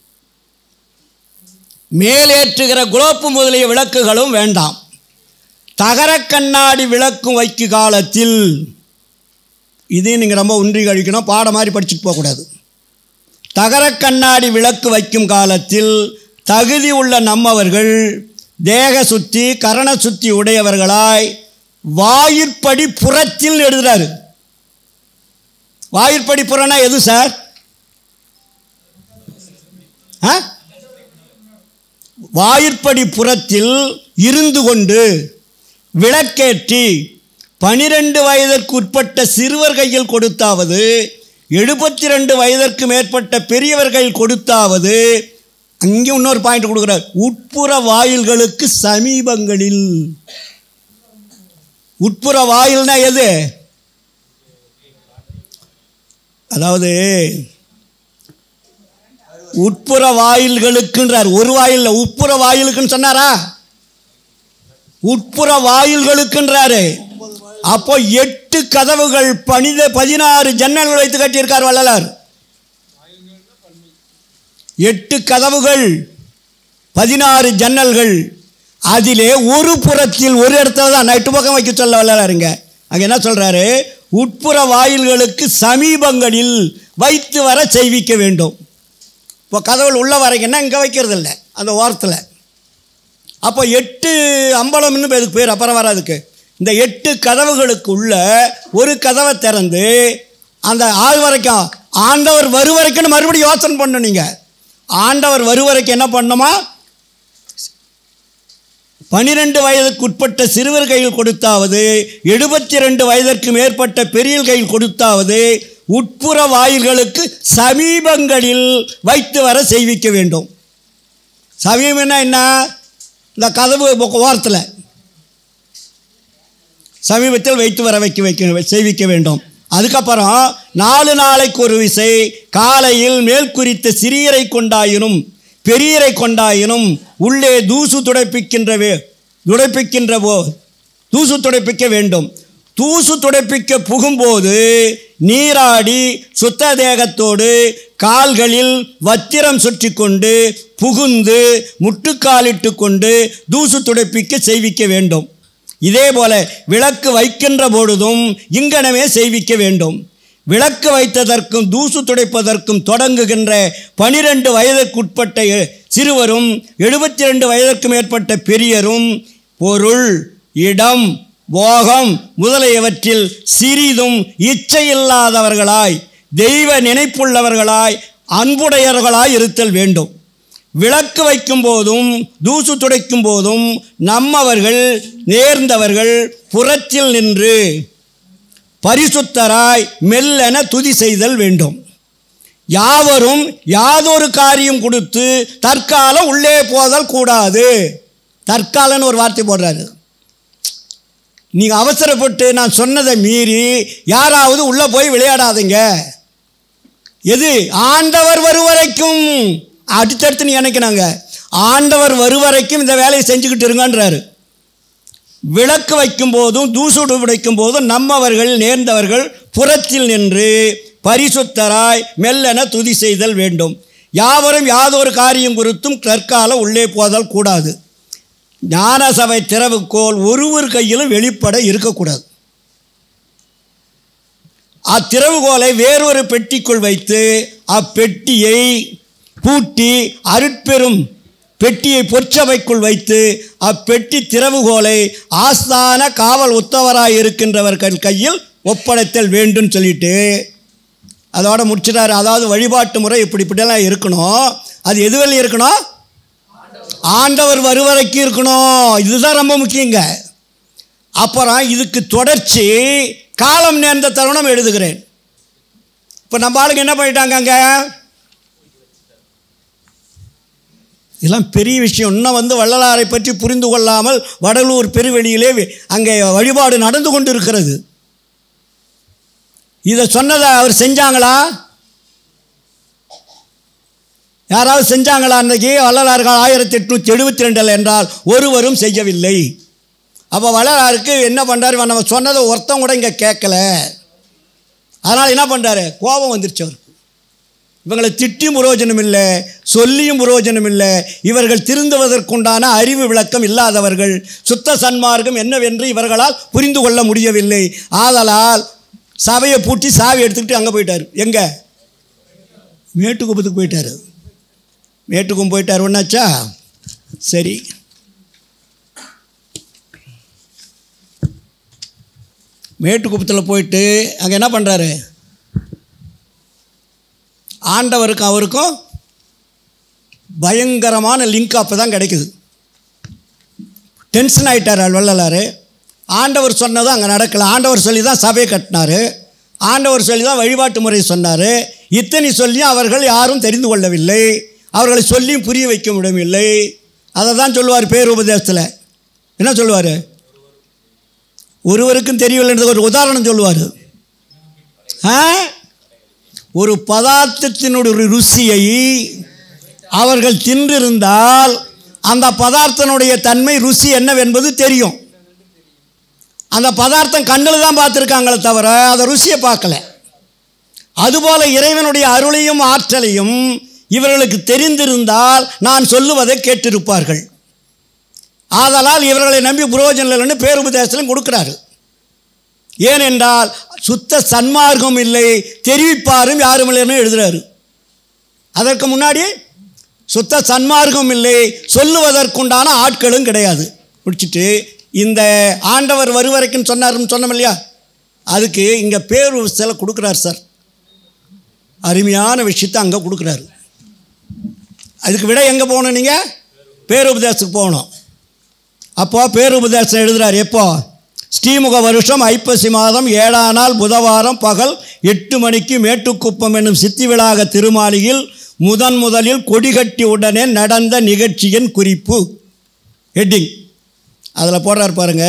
மேலேற்றுகிற குலோப்பு முதலிய விளக்குகளும் வேண்டாம் தகர கண்ணாடி விளக்கும் வைக்கு காலத்தில் இதையும் நீங்கள் ரொம்ப ஒன்றி கழிக்கணும் பாடம் மாதிரி படிச்சுட்டு போகக்கூடாது தகர கண்ணாடி விளக்கு வைக்கும் காலத்தில் தகுதி உள்ள நம்மவர்கள் தேக சுத்தி கரண சுத்தி உடையவர்களாய் வாயிற்படி புறத்தில் எழுதுறாரு வாயிற்படி புறம்னா எது சார் ஆ வாயிற்படி புறத்தில் இருந்து கொண்டு விளக்கேற்றி பனிரெண்டு வயதிற்கு உட்பட்ட சிறுவர் கையில் கொடுத்தாவது எழுபத்தி ரெண்டு வயதிற்கு மேற்பட்ட பெரியவர் கையில் கொடுத்தாவது அங்கே இன்னொரு பாயிண்ட் கொடுக்குறார் உட்புற வாயில்களுக்கு சமீபங்களில் உட்புற வாயில்னா எது அதாவது உட்புற வாயில்களுக்குன்றார் ஒரு வாயில் உட்புற வாயிலுக்குன்னு சொன்னாரா உட்புற வாயில்களுக்குன்றாரு அப்போ எட்டு கதவுகள் பனித பதினாறு ஜன்னல்கள் வைத்து கட்டியிருக்கார் வள்ளலார் எட்டு கதவுகள் பதினாறு ஜன்னல்கள் அதிலே ஒரு புறத்தில் ஒரு இடத்துல தான் நைட்டு பக்கம் வைக்க சொல்ல வள்ளலாருங்க அங்கே என்ன சொல்கிறாரு உட்புற வாயில்களுக்கு சமீபங்களில் வைத்து வர செய்விக்க வேண்டும் இப்போ கதவுகள் உள்ள வரைக்குன்னா இங்கே வைக்கிறது இல்லை அந்த ஓரத்தில் அப்போ எட்டு அம்பலம்னு அதுக்கு பேர் அப்புறம் வராதுக்கு இந்த எட்டு கதவுகளுக்கு உள்ள ஒரு கதவை திறந்து அந்த ஆள் வரைக்கும் ஆண்டவர் வரு வரைக்கும் மறுபடியும் யோசனை பண்ணணும் நீங்கள் ஆண்டவர் வரு வரைக்கும் என்ன பண்ணணுமா பனிரெண்டு வயதுக்கு உட்பட்ட சிறுவர் கையில் கொடுத்தாவது எழுபத்தி ரெண்டு வயதிற்கு மேற்பட்ட பெரியல் கையில் கொடுத்தாவது உட்புற வாயில்களுக்கு சமீபங்களில் வைத்து வர செய்விக்க வேண்டும் சமீபம்னா என்ன இந்த கதவு ஓரத்தில் சமீபத்தில் வைத்து வர வைக்க வைக்க செய்விக்க வேண்டும் அதுக்கப்புறம் நாலு நாளைக்கு ஒரு விசை காலையில் மேல் குறித்த சிறியரை கொண்டாயினும் பெரியரை கொண்டாயினும் உள்ளே தூசு துடைப்பிக்கின்ற வே- துடைப்பிக்கின்ற போ தூசு துடைப்பிக்க வேண்டும் தூசு துடைப்பிக்க புகும்போது நீராடி சுத்த தேகத்தோடு கால்களில் வத்திரம் சுற்றி கொண்டு புகுந்து முட்டுக்காலிட்டு கொண்டு தூசு துடைப்பிக்க செய்விக்க வேண்டும் இதே போல விளக்கு வைக்கின்ற பொழுதும் இங்கனமே செய்விக்க வேண்டும் விளக்கு வைத்ததற்கும் தூசு துடைப்பதற்கும் தொடங்குகின்ற பனிரெண்டு வயதுக்குட்பட்ட எ- சிறுவரும் எழுபத்தி ரெண்டு வயதிற்கு மேற்பட்ட பெரியரும் பொருள் இடம் போகம் முதலியவற்றில் சிறிதும் இச்சையில்லாதவர்களாய் தெய்வ நினைப்புள்ளவர்களாய் அன்புடையவர்களாய் இருத்தல் வேண்டும் விளக்கு வைக்கும் போதும் தூசு துடைக்கும் போதும் நம்மவர்கள் நேர்ந்தவர்கள் புறத்தில் நின்று பரிசுத்தராய் மெல்லென துதி செய்தல் வேண்டும் யாவரும் யாதொரு காரியம் கொடுத்து தற்காலம் உள்ளே போதல் கூடாது தற்காலன்னு ஒரு வார்த்தை போடுறாரு நீங்கள் அவசரப்பட்டு நான் சொன்னதை மீறி யாராவது உள்ளே போய் விளையாடாதீங்க எது ஆண்டவர் வருவரைக்கும் அடுத்தடுத்து நீ நினைக்கிறாங்க ஆண்டவர் வருவரைக்கும் இந்த வேலையை செஞ்சுக்கிட்டு இருங்கன்றாரு விளக்கு வைக்கும் போதும் தூசுடு வைக்கும் போதும் நம்மவர்கள் நேர்ந்தவர்கள் புறத்தில் நின்று பரிசுத்தராய் மெல்லென துதி செய்தல் வேண்டும் யாவரும் யாதொரு காரியம் குறித்தும் தற்காலம் உள்ளே போதல் கூடாது ஞான சபை திறவுக்கோல் ஒருவர் கையிலும் வெளிப்பட இருக்கக்கூடாது அத்திறவுகோலை வேறொரு பெட்டிக்குள் வைத்து அப்பெட்டியை பூட்டி அருட்பெரும் பெட்டியை பொற்சபைக்குள் வைத்து அப்பெட்டி திறவுகோலை ஆஸ்தான காவல் உத்தவராய் இருக்கின்றவர்கள் கையில் ஒப்படைத்தல் வேண்டும் சொல்லிட்டு அதோட முடிச்சிட்டாரு அதாவது வழிபாட்டு முறை இப்படி இப்படியெல்லாம் இருக்கணும் அது எதுவரையும் இருக்கணும் ஆண்டவர் வருவரைக்கும் இருக்கணும் இதுதான் ரொம்ப முக்கியங்க அப்புறம் இதுக்கு தொடர்ச்சி காலம் நேர்ந்த தருணம் எழுதுகிறேன் இப்போ நம்ம ஆளுங்க என்ன பண்ணிட்டாங்க அங்கே இதெல்லாம் பெரிய விஷயம் இன்னும் வந்து வள்ளலாரை பற்றி புரிந்து கொள்ளாமல் வடலூர் பெருவெளியிலே வி- அங்கே வழிபாடு நடந்து கொண்டு இருக்கிறது இதை சொன்னதை அவர் செஞ்சாங்களா யாராவது செஞ்சாங்களா அன்றைக்கி வள்ளலார்கள் ஆயிரத்தி எட்நூற்றி எழுபத்தி ரெண்டில் என்றால் ஒருவரும் செய்யவில்லை அப்போ வள்ளலாருக்கு என்ன பண்ணுறாரு இவன் நம்ம சொன்னதை ஒருத்தன் கூட இங்கே கேட்கல அதனால் என்ன பண்ணுறாரு கோபம் வந்துருச்சு அவருக்கு இவங்களை திட்டியும் புரோஜனம் இல்லை சொல்லியும் புரோஜனம் இல்லை இவர்கள் திருந்துவதற்குண்டான அறிவு விளக்கம் இல்லாதவர்கள் சுத்த சன்மார்க்கம் என்னவென்று இவர்களால் புரிந்து கொள்ள முடியவில்லை ஆதலால் சபையை பூட்டி சாவி எடுத்துக்கிட்டு அங்கே போயிட்டார் எங்கே மேட்டுக்குப்பத்துக்கு போயிட்டார் மேட்டுக்கும் போயிட்டார் ஒன்றாச்சா சரி மேட்டுக்குப்பத்தில் போயிட்டு அங்கே என்ன பண்ணுறாரு ஆண்டவருக்கும் அவருக்கும் பயங்கரமான லிங்க் அப்போ தான் கிடைக்குது டென்ஷன் ஆகிட்டார் வள்ளலார் ஆண்டவர் சொன்னதும் அங்கே நடக்கலை ஆண்டவர் சொல்லி தான் சபையை கட்டினார் ஆண்டவர் சொல்லி தான் வழிபாட்டு முறை சொன்னார் இத்தனை சொல்லியும் அவர்கள் யாரும் தெரிந்து கொள்ளவில்லை அவர்களை சொல்லியும் புரிய வைக்க முடியவில்லை அதை தான் சொல்லுவார் பேருபதேசத்தில் என்ன சொல்லுவார் ஒருவருக்கும் தெரியவில்லைன்றது ஒரு உதாரணம் சொல்லுவார் ஆ ஒரு பதார்த்தத்தினுடைய ஒரு ருசியை அவர்கள் தின்றிருந்தால் அந்த பதார்த்தனுடைய தன்மை ருசி என்னவென்பது தெரியும் அந்த பதார்த்தம் கண்ணில் தான் பார்த்துருக்காங்களே தவிர அதை ருசியை பார்க்கல அதுபோல இறைவனுடைய அருளையும் ஆற்றலையும் இவர்களுக்கு தெரிந்திருந்தால் நான் சொல்லுவதை கேட்டிருப்பார்கள் ஆதலால் இவர்களை நம்பி புரோஜனம் இல்லைன்னு பேருபதேசத்திலும் கொடுக்குறாரு ஏனென்றால் சுத்த சன்மார்க்கம் இல்லை தெரிவிப்பாரும் யாரும் இல்லைன்னு எழுதுறாரு அதற்கு முன்னாடி சுத்த சன்மார்க்கம் இல்லை சொல்லுவதற்குண்டான ஆட்களும் கிடையாது முடிச்சிட்டு இந்த ஆண்டவர் வருவரைக்கும் சொன்னாருன்னு சொன்னோம் இல்லையா அதுக்கு இங்கே பேர் சில கொடுக்குறாரு சார் அருமையான விஷயத்தை அங்கே கொடுக்குறாரு அதுக்கு விட எங்கே போகணும் நீங்கள் பேருபதேசத்துக்கு போகணும் அப்போ பேருபதேசம் எழுதுறாரு எப்போ ஸ்ரீமுக வருஷம் ஐப்பசி மாதம் ஏழாம் நாள் புதவாரம் பகல் எட்டு மணிக்கு மேட்டுக்குப்பம் என்னும் சித்தி விழாக திருமாளியில் முதன் முதலில் கொடிகட்டி உடனே நடந்த நிகழ்ச்சியின் குறிப்பு ஹெட்டிங் அதில் போடுறார் பாருங்க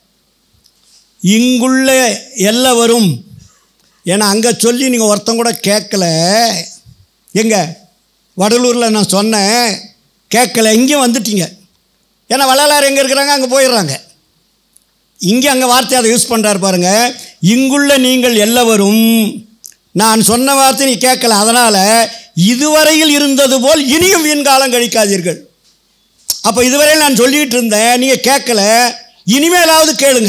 இங்குள்ள எல்லவரும் ஏன்னா அங்கே சொல்லி நீங்கள் ஒருத்தன் கூட கேட்கல எங்க வடலூரில் நான் சொன்னேன் கேட்கல இங்கேயும் வந்துட்டீங்க ஏன்னா வள்ளலார் எங்கே இருக்கிறாங்க அங்கே போயிடுறாங்க இங்கே அங்கே வார்த்தை அதை யூஸ் பண்ணுறாரு பாருங்க இங்குள்ள நீங்கள் எல்லவரும் நான் சொன்ன வார்த்தை நீ கேட்கல அதனால் இதுவரையில் இருந்தது போல் இனியும் வீண் காலம் கழிக்காதீர்கள் அப்போ இதுவரையில் நான் சொல்லிகிட்டு இருந்தேன் நீங்கள் கேட்கல இனிமேலாவது கேளுங்க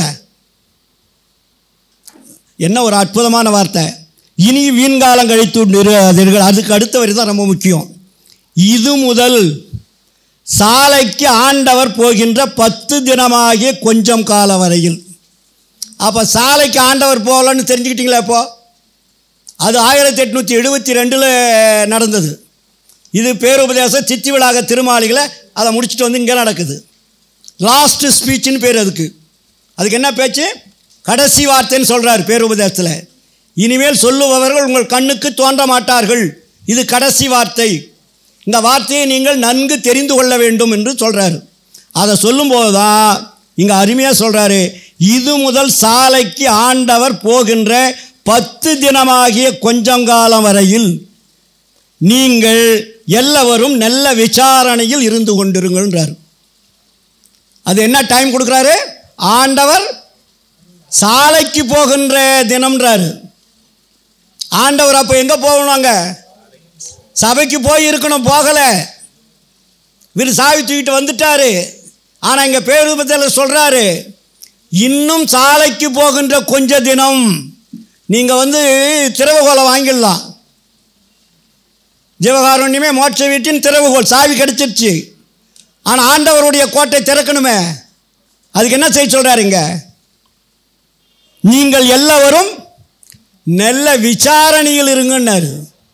என்ன ஒரு அற்புதமான வார்த்தை இனி வீண்காலம் கழித்து நிறுவாதீர்கள் அதுக்கு அடுத்த வரி தான் ரொம்ப முக்கியம் இது முதல் சாலைக்கு ஆண்டவர் போகின்ற பத்து தினமாகிய கொஞ்சம் காலம் வரையில் அப்போ சாலைக்கு ஆண்டவர் போகலன்னு தெரிஞ்சுக்கிட்டீங்களா இப்போ அது ஆயிரத்தி எட்நூற்றி எழுபத்தி ரெண்டில் நடந்தது இது பேருபதேசம் சித்தி விழாக திருமாளிகளை அதை முடிச்சுட்டு வந்து இங்கே நடக்குது லாஸ்ட் ஸ்பீச்சுன்னு பேர் அதுக்கு அதுக்கு என்ன பேச்சு கடைசி வார்த்தைன்னு சொல்கிறார் பேருபதேசத்தில் இனிமேல் சொல்லுபவர்கள் உங்கள் கண்ணுக்கு தோன்ற மாட்டார்கள் இது கடைசி வார்த்தை இந்த வார்த்தையை நீங்கள் நன்கு தெரிந்து கொள்ள வேண்டும் என்று சொல்கிறாரு அதை சொல்லும்போது தான் இங்கே அருமையாக சொல்கிறாரு இது முதல் சாலைக்கு ஆண்டவர் போகின்ற பத்து தினமாகிய கொஞ்சம் காலம் வரையில் நீங்கள் எல்லவரும் நல்ல விசாரணையில் இருந்து கொண்டிருங்கள்ன்றார் அது என்ன டைம் கொடுக்குறாரு ஆண்டவர் சாலைக்கு போகின்ற தினம்ன்றாரு ஆண்டவர் அப்போ எங்கே போகணுங்க சபைக்கு போய் இருக்கணும் போகலை இவர் சாவி தூக்கிட்டு வந்துட்டாரு ஆனால் இங்கே பேருபத்தில் சொல்கிறாரு இன்னும் சாலைக்கு போகின்ற கொஞ்ச தினம் நீங்கள் வந்து திறவுகோலை வாங்கிடலாம் ஜீவகாருண்யமே மோட்ச வீட்டின் திறவுகோல் சாவி கிடைச்சிருச்சு ஆனால் ஆண்டவருடைய கோட்டை திறக்கணுமே அதுக்கு என்ன செய்ய சொல்கிறாருங்க நீங்கள் எல்லாவரும் நல்ல விசாரணையில் இருங்கன்னாரு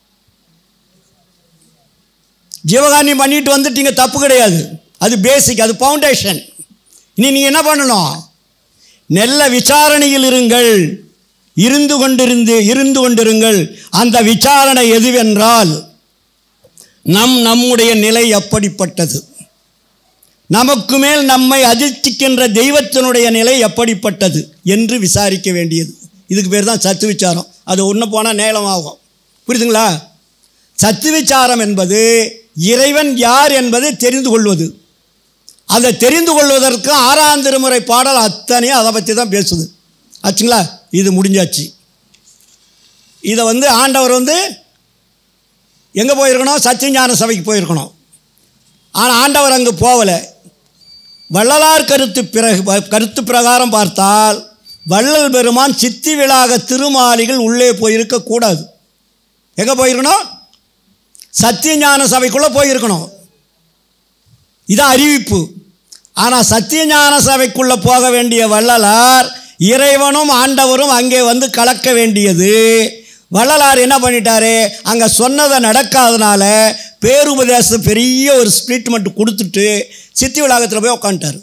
ஜீவகாரணி பண்ணிட்டு வந்துட்டீங்க தப்பு கிடையாது அது பேசிக் அது ஃபவுண்டேஷன் இனி நீங்கள் என்ன பண்ணணும் நல்ல விசாரணையில் இருங்கள் இருந்து கொண்டிருந்து இருந்து கொண்டிருங்கள் அந்த விசாரணை எதுவென்றால் நம் நம்முடைய நிலை எப்படிப்பட்டது நமக்கு மேல் நம்மை அதிர்ச்சிக்கின்ற தெய்வத்தினுடைய நிலை எப்படிப்பட்டது என்று விசாரிக்க வேண்டியது இதுக்கு பேர் தான் சத்து விசாரம் அது ஒன்று போனால் நேலமாகும் புரியுதுங்களா சத்து விசாரம் என்பது இறைவன் யார் என்பதை தெரிந்து கொள்வது அதை தெரிந்து கொள்வதற்கு ஆறாம் திருமுறை பாடல் அத்தனையும் அதை பற்றி தான் பேசுது ஆச்சுங்களா இது முடிஞ்சாச்சு இதை வந்து ஆண்டவர் வந்து எங்கே போயிருக்கணும் சத்தியஞான சபைக்கு போயிருக்கணும் ஆனால் ஆண்டவர் அங்கே போகலை வள்ளலார் கருத்து பிறகு கருத்து பிரகாரம் பார்த்தால் வள்ளல் பெருமான் சித்தி விழாக திருமாலிகள் உள்ளே போயிருக்கக்கூடாது எங்கே போயிருக்கணும் சத்தியஞான சபைக்குள்ளே போயிருக்கணும் இதான் அறிவிப்பு ஆனால் சத்தியஞான சபைக்குள்ளே போக வேண்டிய வள்ளலார் இறைவனும் ஆண்டவரும் அங்கே வந்து கலக்க வேண்டியது வள்ளலார் என்ன பண்ணிட்டாரு அங்கே சொன்னதை நடக்காதனால பேருபதேசம் பெரிய ஒரு ஸ்பிளிட்மெண்ட் கொடுத்துட்டு சித்தி விளாகத்தில் போய் உட்காந்துட்டார்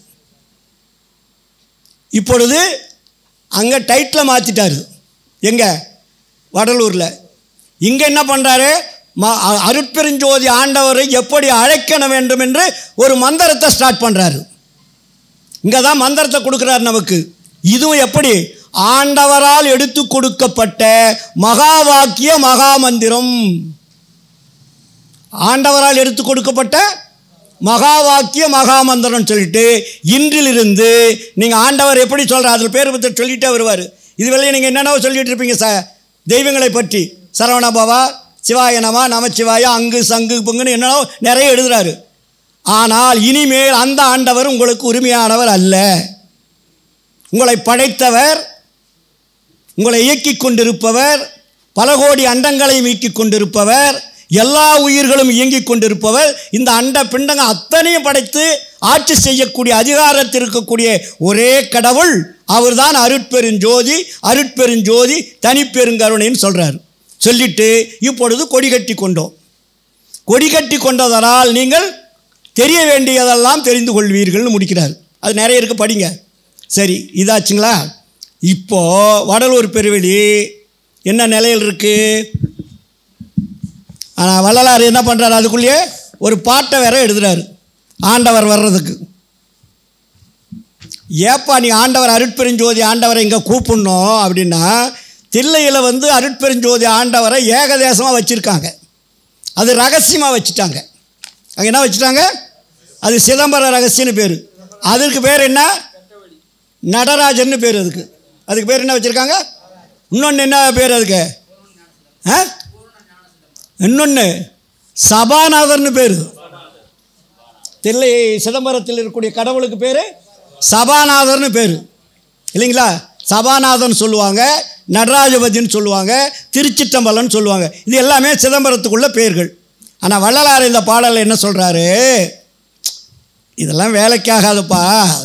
இப்பொழுது அங்கே டைட்டில் மாற்றிட்டார் எங்கே வடலூரில் இங்கே என்ன பண்ணுறாரு ம அ- அருட்பெருஞ்சோதி ஆண்டவரை எப்படி அழைக்கண வேண்டும் என்று ஒரு மந்திரத்தை ஸ்டார்ட் பண்ணுறாரு இங்கே தான் மந்திரத்தை கொடுக்குறாரு நமக்கு இதுவும் எப்படி ஆண்டவரால் எடுத்து கொடுக்கப்பட்ட மகா வாக்கிய மகா மந்திரம் ஆண்டவரால் எடுத்து கொடுக்கப்பட்ட மகா வாக்கிய மகா மந்திரம் சொல்லிட்டு இன்றிலிருந்து நீங்கள் ஆண்டவர் எப்படி சொல்கிற அதில் பேர் பற்றி சொல்லிட்டே வருவார் இதுவரையும் நீங்கள் என்னென்ன சொல்லிட்டு இருப்பீங்க ச தெய்வங்களை பற்றி சரவணபவா சிவாய நம நமச்சிவாயா அங்கு சங்கு பொங்குன்னு என்னென்னோ நிறைய எழுதுறாரு ஆனால் இனிமேல் அந்த ஆண்டவர் உங்களுக்கு உரிமையானவர் அல்ல உங்களை படைத்தவர் உங்களை இயக்கிக் கொண்டிருப்பவர் பல கோடி அண்டங்களையும் இயக்கிக் கொண்டிருப்பவர் எல்லா உயிர்களும் இயங்கிக் கொண்டிருப்பவர் இந்த அண்ட பிண்டங்க அத்தனையும் படைத்து ஆட்சி செய்யக்கூடிய அதிகாரத்தில் இருக்கக்கூடிய ஒரே கடவுள் அவர்தான் அருட்பெருஞ்சோதி அருட்பெருஞ்சோதி தனிப்பெருங்கருணைன்னு சொல்கிறார் சொல்லிட்டு இப்பொழுது கொடி கட்டி கொண்டோம் கொடி கட்டி கொண்டதனால் நீங்கள் தெரிய வேண்டியதெல்லாம் தெரிந்து கொள்வீர்கள்னு முடிக்கிறார் அது நிறைய இருக்கு படிங்க சரி இதாச்சுங்களா இப்போ வடலூர் பெருவெளி என்ன நிலையில் இருக்கு ஆனால் வள்ளலார் என்ன பண்ணுறாரு அதுக்குள்ளேயே ஒரு பாட்டை வேற எழுதுறாரு ஆண்டவர் வர்றதுக்கு ஏப்பா நீ ஆண்டவர் அருட்பெருஞ்சோதி ஆண்டவரை இங்கே கூப்பிடணும் அப்படின்னா தில்லையில் வந்து அருட்பெருஞ்சோதி ஆண்டவரை ஏகதேசமாக வச்சுருக்காங்க அது ரகசியமாக வச்சுட்டாங்க அங்கே என்ன வச்சுட்டாங்க அது சிதம்பர ரகசியம்னு பேர் அதுக்கு பேர் என்ன நடராஜன்னு பேர் அதுக்கு அதுக்கு பேர் என்ன வச்சுருக்காங்க இன்னொன்று என்ன பேர் அதுக்கு ஆ இன்னொன்று சபாநாதர்னு பேர் தில்லை சிதம்பரத்தில் இருக்கக்கூடிய கடவுளுக்கு பேர் சபாநாதர்னு பேர் இல்லைங்களா சபாநாதன் சொல்லுவாங்க நடராஜபதின்னு சொல்லுவாங்க திருச்சிட்டம்பலம்னு சொல்லுவாங்க இது எல்லாமே சிதம்பரத்துக்குள்ள பேர்கள் ஆனால் வள்ளலார் இந்த பாடலில் என்ன சொல்கிறாரு இதெல்லாம் வேலைக்காகாதுப்பா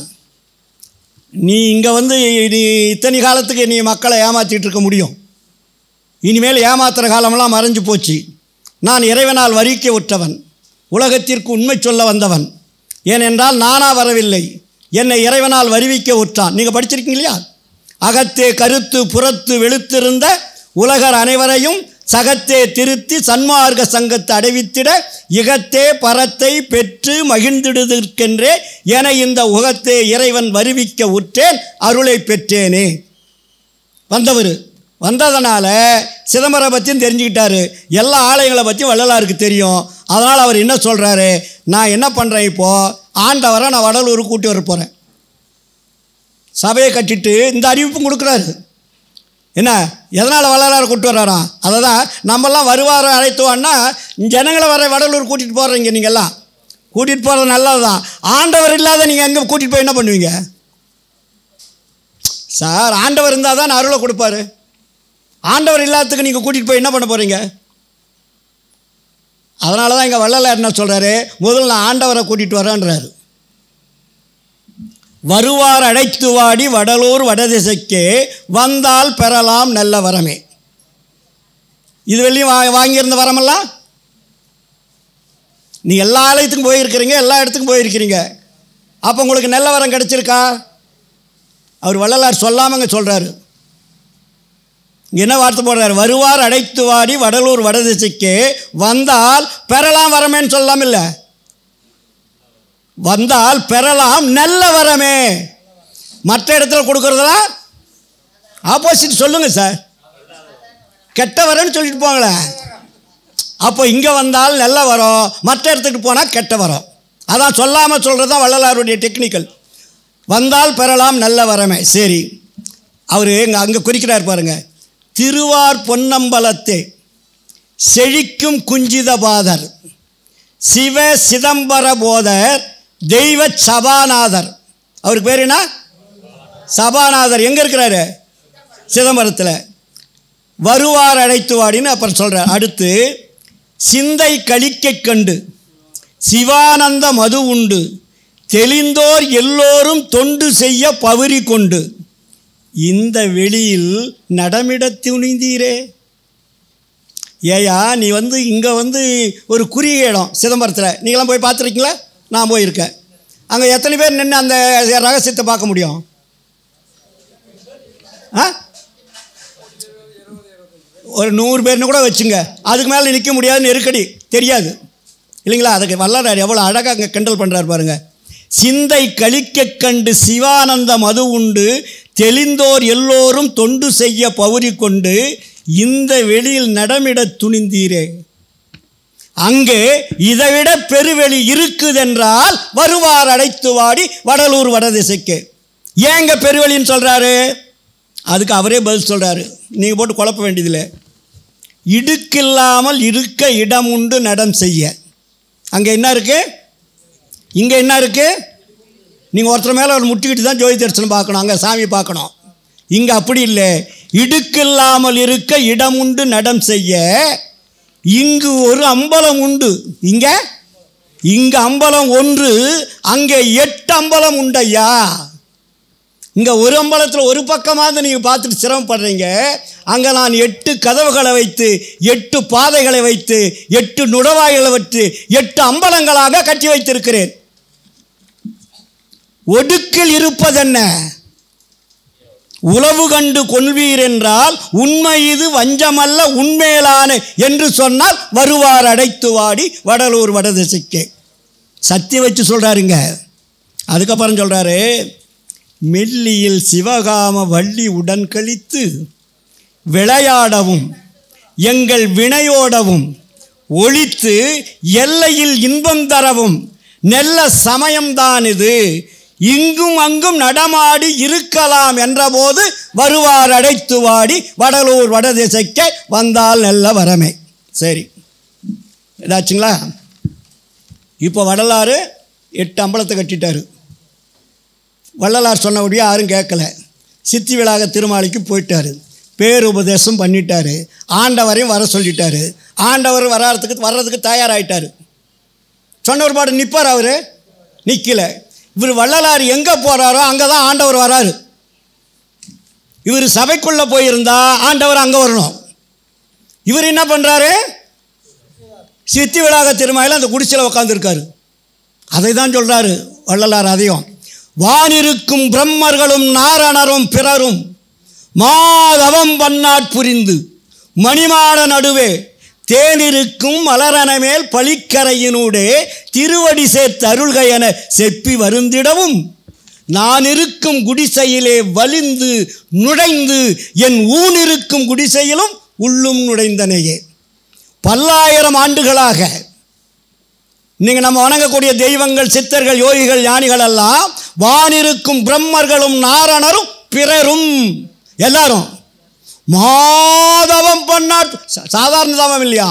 நீ இங்கே வந்து நீ இத்தனை காலத்துக்கு நீ மக்களை ஏமாற்றிட்டு இருக்க முடியும் இனிமேல் ஏமாத்துற காலமெல்லாம் மறைஞ்சு போச்சு நான் இறைவனால் வரிக்க உற்றவன் உலகத்திற்கு உண்மை சொல்ல வந்தவன் ஏனென்றால் நானா வரவில்லை என்னை இறைவனால் வருவிக்க உற்றான் நீங்கள் படிச்சிருக்கீங்க இல்லையா அகத்தே கருத்து புறத்து வெளுத்திருந்த உலகர் அனைவரையும் சகத்தே திருத்தி சன்மார்க்க சங்கத்தை அடைவித்திட இகத்தே பரத்தை பெற்று மகிழ்ந்திடுதற்கென்றே என இந்த உகத்தே இறைவன் வருவிக்க உற்றேன் அருளை பெற்றேனே வந்தவர் வந்ததனால சிதம்பரம் பற்றியும் தெரிஞ்சுக்கிட்டாரு எல்லா ஆலயங்களை பற்றியும் வள்ளலாருக்கு தெரியும் அதனால் அவர் என்ன சொல்கிறாரு நான் என்ன பண்ணுறேன் இப்போது ஆண்டவரை நான் வடலூருக்கு கூட்டி வர போகிறேன் சபையை கட்டிட்டு இந்த அறிவிப்பும் கொடுக்குறாரு என்ன எதனால் வள்ளலார் கூட்டு வர்றாராம் அதை தான் நம்மெல்லாம் வருவார அழைத்துவான்னா ஜனங்களை வர வடலூர் கூட்டிகிட்டு போகிறீங்க நீங்கள்லாம் கூட்டிகிட்டு போகிறது நல்லது தான் ஆண்டவர் இல்லாத நீங்கள் எங்கே கூட்டிகிட்டு போய் என்ன பண்ணுவீங்க சார் ஆண்டவர் இருந்தால் தான் அருளை கொடுப்பாரு ஆண்டவர் இல்லாததுக்கு நீங்கள் கூட்டிகிட்டு போய் என்ன பண்ண போகிறீங்க அதனால தான் இங்கே வள்ளலார் என்ன சொல்கிறாரு முதல்ல நான் ஆண்டவரை கூட்டிகிட்டு வரேன்றாரு வருவார் அழைத்து வாடி வடலூர் வடதிசைக்கே வந்தால் பெறலாம் நல்ல வரமே இது வெளியும் வா வாங்கியிருந்த வரமெல்லாம் நீ எல்லா ஆலயத்துக்கும் போயிருக்கிறீங்க எல்லா இடத்துக்கும் போயிருக்கிறீங்க அப்போ உங்களுக்கு நல்ல வரம் கிடச்சிருக்கா அவர் வள்ளலார் சொல்லாமங்க சொல்கிறாரு என்ன வார்த்தை போடுறாரு வருவார் அடைத்து வாடி வடலூர் வடதிசைக்கு வந்தால் பெறலாம் வரமேன்னு சொல்லாம இல்லை வந்தால் பெறலாம் நல்ல வரமே மற்ற இடத்துல கொடுக்கறதெல்லாம் ஆப்போசிட் சொல்லுங்க சார் கெட்ட வரன்னு சொல்லிட்டு போங்களேன் அப்போ இங்கே வந்தால் நல்ல வரும் மற்ற இடத்துக்கு போனால் கெட்ட வரும் அதான் சொல்லாமல் சொல்கிறது தான் வள்ளலாருடைய டெக்னிக்கல் வந்தால் பெறலாம் நல்ல வரமே சரி அவர் எங்க அங்கே குறிக்கிறார் பாருங்க திருவார் பொன்னம்பலத்தே செழிக்கும் குஞ்சித பாதர் சிவ சிதம்பர போதர் தெய்வ சபாநாதர் அவருக்கு பேர் என்ன சபாநாதர் எங்கே இருக்கிறாரு சிதம்பரத்தில் வருவார் அழைத்து வாடின்னு அப்புறம் சொல்கிறார் அடுத்து சிந்தை கழிக்கக் கண்டு சிவானந்த மது உண்டு தெளிந்தோர் எல்லோரும் தொண்டு செய்ய பவுரி கொண்டு இந்த வெளியில் நடமிட துணிந்தீரே ஏயா நீ வந்து இங்கே வந்து ஒரு குறுகிய இடம் சிதம்பரத்தில் நீங்களாம் போய் பார்த்துருக்கீங்களா நான் போயிருக்கேன் அங்கே எத்தனை பேர் நின்று அந்த ரகசியத்தை பார்க்க முடியும் ஆ ஒரு நூறு பேர்னு கூட வச்சுங்க அதுக்கு மேலே நிற்க முடியாது நெருக்கடி தெரியாது இல்லைங்களா அதுக்கு வல்லறார் எவ்வளோ அழகாக அங்கே கிண்டல் பண்ணுறாரு பாருங்க சிந்தை கழிக்க கண்டு சிவானந்த மது உண்டு தெளிந்தோர் எல்லோரும் தொண்டு செய்ய பவுரி கொண்டு இந்த வெளியில் நடமிட துணிந்தீரே அங்கே இதைவிட பெருவெளி இருக்குதென்றால் வருவார் அடைத்து வாடி வடலூர் வடதிசைக்கு ஏங்க பெருவெளின்னு சொல்கிறாரு அதுக்கு அவரே பதில் சொல்கிறாரு நீங்கள் போட்டு குழப்ப வேண்டியதில்லை இடுக்கில்லாமல் இருக்க இடம் உண்டு நடம் செய்ய அங்கே என்ன இருக்குது இங்கே என்ன இருக்குது நீங்கள் ஒருத்தர் மேலே ஒரு முட்டிக்கிட்டு தான் ஜோதி தரிசனம் பார்க்கணும் அங்கே சாமி பார்க்கணும் இங்கே அப்படி இல்லை இடுக்கில்லாமல் இருக்க இடம் உண்டு நடம் செய்ய இங்கு ஒரு அம்பலம் உண்டு இங்கே இங்கே அம்பலம் ஒன்று அங்கே எட்டு அம்பலம் உண்டையா இங்கே ஒரு அம்பலத்தில் ஒரு பக்கமாவது நீங்கள் பார்த்துட்டு சிரமப்படுறீங்க அங்கே நான் எட்டு கதவுகளை வைத்து எட்டு பாதைகளை வைத்து எட்டு நுடவாய்களை வைத்து எட்டு அம்பலங்களாக கட்டி வைத்திருக்கிறேன் ஒடுக்கில் இருப்பதென்ன உளவு கண்டு கொள்வீர் என்றால் உண்மை இது வஞ்சமல்ல உண்மையிலான என்று சொன்னால் வருவார் அடைத்து வாடி வடலூர் வடதிசைக்கு சத்திய வச்சு சொல்கிறாருங்க அதுக்கப்புறம் சொல்கிறாரு மெல்லியில் சிவகாம வள்ளி உடன் கழித்து விளையாடவும் எங்கள் வினையோடவும் ஒழித்து எல்லையில் இன்பம் தரவும் நெல்ல சமயம்தான் இது இங்கும் அங்கும் நடமாடி இருக்கலாம் என்றபோது வருவார் அடைத்து வாடி வடலூர் வடதிசைக்க வந்தால் நல்ல வரமே சரி இதாச்சுங்களா இப்போ வடலாறு எட்டு அம்பலத்தை கட்டிட்டாரு வள்ளலார் சொன்னபடியே யாரும் கேட்கல சித்தி விழாக திருமாலிக்கு போயிட்டாரு பேருபதேசம் பண்ணிட்டாரு ஆண்டவரையும் வர சொல்லிட்டாரு ஆண்டவர் வர்றதுக்கு வர்றதுக்கு தயாராகிட்டார் சொன்ன ஒரு பாடு நிற்பார் அவர் நிற்கல இவர் வள்ளலார் எங்கே போகிறாரோ அங்கே தான் ஆண்டவர் வராரு இவர் சபைக்குள்ளே போயிருந்தா ஆண்டவர் அங்கே வரணும் இவர் என்ன பண்ணுறாரு சித்தி விழாக திருமாயில் அந்த குடிசையில் உட்காந்துருக்காரு அதை தான் சொல்கிறாரு வள்ளலார் அதையும் வானிருக்கும் பிரம்மர்களும் நாரணரும் பிறரும் மாதவம் பன்னாட் புரிந்து மணிமாட நடுவே தேனிருக்கும் மலரன மேல் பழிக்கரையினூடே திருவடி சேர்த்தருள்க என செப்பி வருந்திடவும் நான் இருக்கும் குடிசையிலே வலிந்து நுழைந்து என் ஊன் இருக்கும் குடிசையிலும் உள்ளும் நுழைந்தனையே பல்லாயிரம் ஆண்டுகளாக நீங்கள் நம்ம வணங்கக்கூடிய தெய்வங்கள் சித்தர்கள் யோகிகள் ஞானிகள் எல்லாம் வானிருக்கும் பிரம்மர்களும் நாரணரும் பிறரும் எல்லாரும் மாதவம் பண்ணாட் சா- சாதாரண தவம் இல்லையா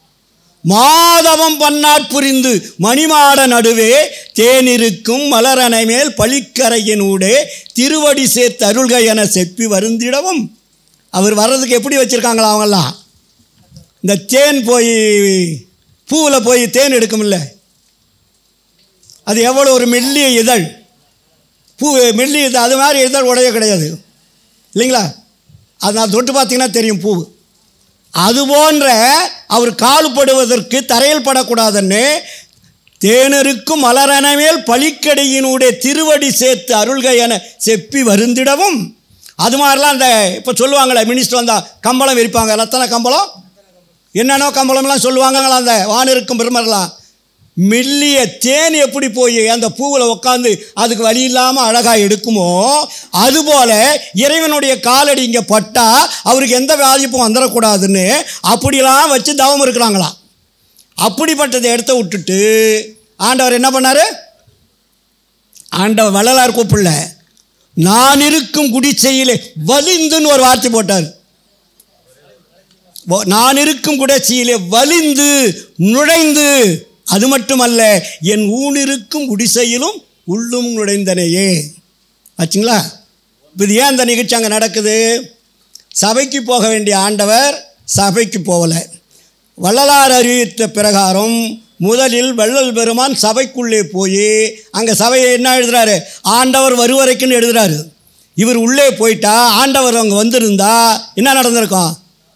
மாதவம் பன்னாட் புரிந்து மணிமாட நடுவே தேனிருக்கும் மலரனை மேல் பழிக்கரையினூடே திருவடி சேர்த்து அருள்க என செப்பி வருந்திடவும் அவர் வர்றதுக்கு எப்படி வச்சுருக்காங்களா அவங்கெல்லாம் இந்த தேன் போய் பூவில் போய் தேன் எடுக்கும்ல அது எவ்வளோ ஒரு மெல்லிய இதழ் பூ மெல்லிய இதழ் அது மாதிரி இதழ் உடைய கிடையாது இல்லைங்களா அது நான் தொட்டு பார்த்தீங்கன்னா தெரியும் பூ அது போன்ற அவர் கால்படுவதற்கு தரையில் படக்கூடாதுன்னு தேனருக்கும் மலரனமேல் பழிக்கடையினுடைய திருவடி சேர்த்து அருள்கை என செப்பி வருந்திடவும் அது மாதிரிலாம் அந்த இப்போ சொல்லுவாங்களே மினிஸ்டர் வந்தால் கம்பளம் விரிப்பாங்க ரத்தன கம்பளம் என்னென்னோ கம்பளம்லாம் சொல்லுவாங்களா அந்த வானிருக்கும் பெருமரெல்லாம் மெல்லிய தேன் எப்படி போய் அந்த பூவில் உட்காந்து அதுக்கு வழி இல்லாமல் அழகாக எடுக்குமோ அதுபோல் இறைவனுடைய காலடி இங்கே பட்டால் அவருக்கு எந்த பாதிப்பும் வந்துடக்கூடாதுன்னு அப்படிலாம் வச்சு தவம் இருக்கிறாங்களாம் அப்படிப்பட்டதை எடுத்து விட்டுட்டு ஆண்டவர் என்ன பண்ணார் ஆண்டவர் வள்ளலார் கூப்பிடல நான் இருக்கும் குடிசையிலே வலிந்துன்னு ஒரு வார்த்தை போட்டார் வ- நான் இருக்கும் குடிசையிலே வலிந்து நுழைந்து அது மட்டுமல்ல என் ஊனிருக்கும் குடிசையிலும் உள்ளும் நுழைந்தனையே ஆச்சுங்களா இப்போ இது ஏன் அந்த நிகழ்ச்சி அங்கே நடக்குது சபைக்கு போக வேண்டிய ஆண்டவர் சபைக்கு போகலை வள்ளலார் அறிவித்த பிரகாரம் முதலில் வள்ளல் பெருமான் சபைக்குள்ளே போய் அங்கே சபையை என்ன எழுதுறாரு ஆண்டவர் வருவரைக்குன்னு எழுதுறாரு இவர் உள்ளே போயிட்டா ஆண்டவர் அங்கே வந்திருந்தா என்ன நடந்திருக்கும்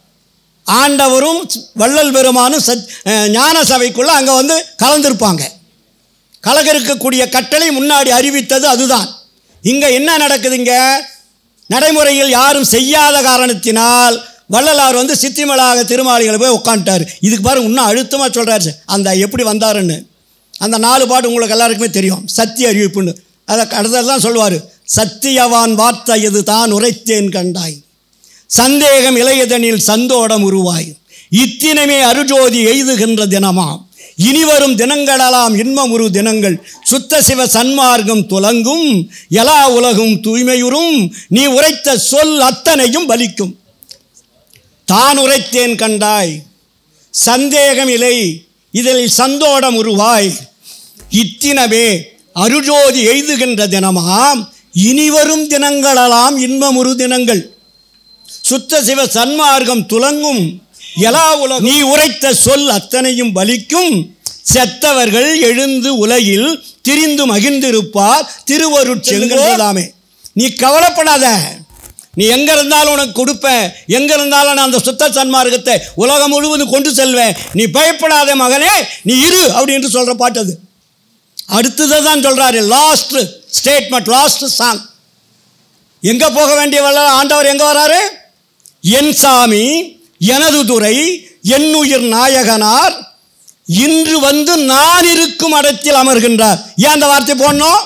ஆண்டவரும் வள்ளல் பெருமானும் சத் அஹ் ஞான சபைக்குள்ளே அங்கே வந்து கலந்திருப்பாங்க கலக இருக்கக்கூடிய கட்டளை முன்னாடி அறிவித்தது அதுதான் இங்கே என்ன நடக்குதுங்க நடைமுறையில் யாரும் செய்யாத காரணத்தினால் வள்ளலார் வந்து சித்திமலாக திருமாளிகளை போய் உட்காந்துட்டார் இதுக்கு பாருங்க இன்னும் அழுத்தமாக சொல்கிறாரு அந்த எப்படி வந்தாருன்னு அந்த நாலு பாட்டு உங்களுக்கு எல்லாருக்குமே தெரியும் சத்திய அறிவிப்புன்னு அதை அடுத்ததான் சொல்லுவார் சத்தியவான் வார்த்தை இது தான் உரைத்தேன் கண்டாய் சந்தேகம் இளையதனில் சந்தோடம் உருவாய் இத்தினமே அருஜோதி எய்துகின்ற தினமாம் இனிவரும் தினங்களெல்லாம் இன்பமுறு தினங்கள் சுத்த சிவ சன்மார்க்கம் துலங்கும் எலா உலகும் தூய்மையுறும் நீ உரைத்த சொல் அத்தனையும் பலிக்கும் தான் உரைத்தேன் கண்டாய் சந்தேகம் இலை இதில் சந்தோடம் உருவாய் இத்தினமே அருஜோதி எய்துகின்ற தினமாம் இனிவரும் தினங்களெல்லாம் இன்பமுறு தினங்கள் சுத்த சிவ சன்மார்க்கம் துலங்கும் எலா உலகம் நீ உரைத்த சொல் அத்தனையும் பலிக்கும் செத்தவர்கள் எழுந்து உலகில் திரிந்து மகிழ்ந்திருப்பார் திருவருட்செங்கலாமே நீ கவலைப்படாத நீ எங்க இருந்தாலும் உனக்கு கொடுப்பேன் எங்க இருந்தாலும் நான் அந்த சுத்த சன்மார்க்கத்தை உலகம் முழுவதும் கொண்டு செல்வேன் நீ பயப்படாத மகனே நீ இரு அப்படின்னு சொல்ற பாட்டு அது அடுத்ததை தான் சொல்றாரு லாஸ்ட் ஸ்டேட்மெண்ட் லாஸ்ட் சாங் எங்க போக வேண்டிய வல்ல ஆண்டவர் எங்க வராரு என் சாமி எனது துறை என் உயிர் நாயகனார் இன்று வந்து நான் இருக்கும் இடத்தில் அமர்கின்றார் ஏன் அந்த வார்த்தை போடணும்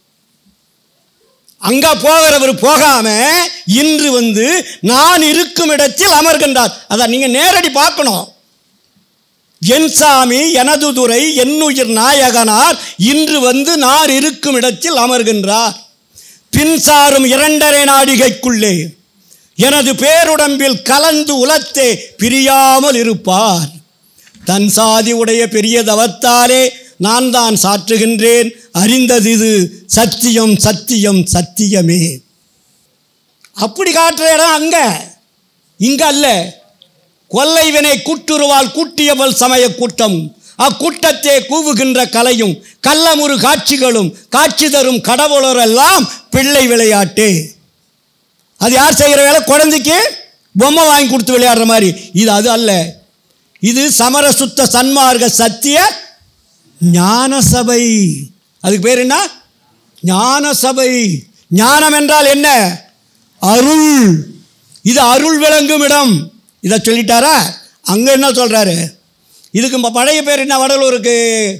அங்க போகிறவர் போகாம இன்று வந்து நான் இருக்கும் இடத்தில் அமர்கின்றார் அதான் நீங்க நேரடி பார்க்கணும் என் சாமி எனது துறை என்னுயிர் நாயகனார் இன்று வந்து நான் இருக்கும் இடத்தில் அமர்கின்றார் பின்சாரும் இரண்டரை நாடிகைக்குள்ளே எனது பேருடம்பில் கலந்து உலத்தே பிரியாமல் இருப்பார் தன் சாதி உடைய பெரிய தவத்தாலே நான் தான் சாற்றுகின்றேன் அறிந்தது இது சத்தியம் சத்தியம் சத்தியமே அப்படி காட்டுற இடம் அங்க இங்க அல்ல கொல்லைவினை கூட்டுருவால் கூட்டியவள் சமய கூட்டம் அக்கூட்டத்தை கூவுகின்ற கலையும் கள்ளமுறு காட்சிகளும் காட்சி தரும் கடவுளரெல்லாம் பிள்ளை விளையாட்டு அது யார் செய்கிற வேலை குழந்தைக்கு பொம்மை வாங்கி கொடுத்து விளையாடுற மாதிரி இது அது அல்ல இது சமரசுத்த சன்மார்க்க சத்திய ஞான சபை அதுக்கு பேர் என்ன ஞான சபை ஞானம் என்றால் என்ன அருள் இது அருள் விளங்கும் இடம் இதை சொல்லிட்டாரா அங்கே என்ன சொல்கிறாரு இதுக்கு ம- பழைய பேர் என்ன வடலூருக்கு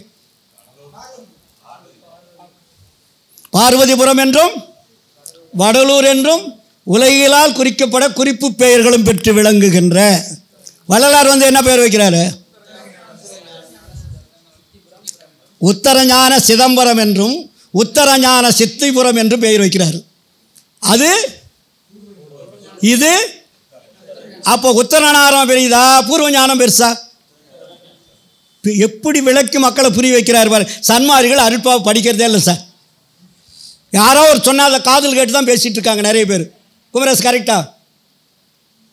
பார்வதிபுரம் என்றும் வடலூர் என்றும் உலகிலால் குறிக்கப்பட குறிப்பு பெயர்களும் பெற்று விளங்குகின்ற வள்ளலார் வந்து என்ன பெயர் வைக்கிறாரு உத்தரஞான சிதம்பரம் என்றும் உத்தரஞான சித்திபுரம் என்றும் பெயர் வைக்கிறார் அது இது அப்போ உத்தரஞானம் பெரியதா பூர்வ ஞானம் பெருசா இப்ப எப்படி விளக்கி மக்களை புரிய வைக்கிறார் பாரு சன்மாரிகள் அருட்பாவை படிக்கிறதே இல்லை சார் யாரோ ஒரு சொன்ன அதை காதல் கேட்டு தான் பேசிகிட்டு இருக்காங்க நிறைய பேர் குமரேஷ் கரெக்டா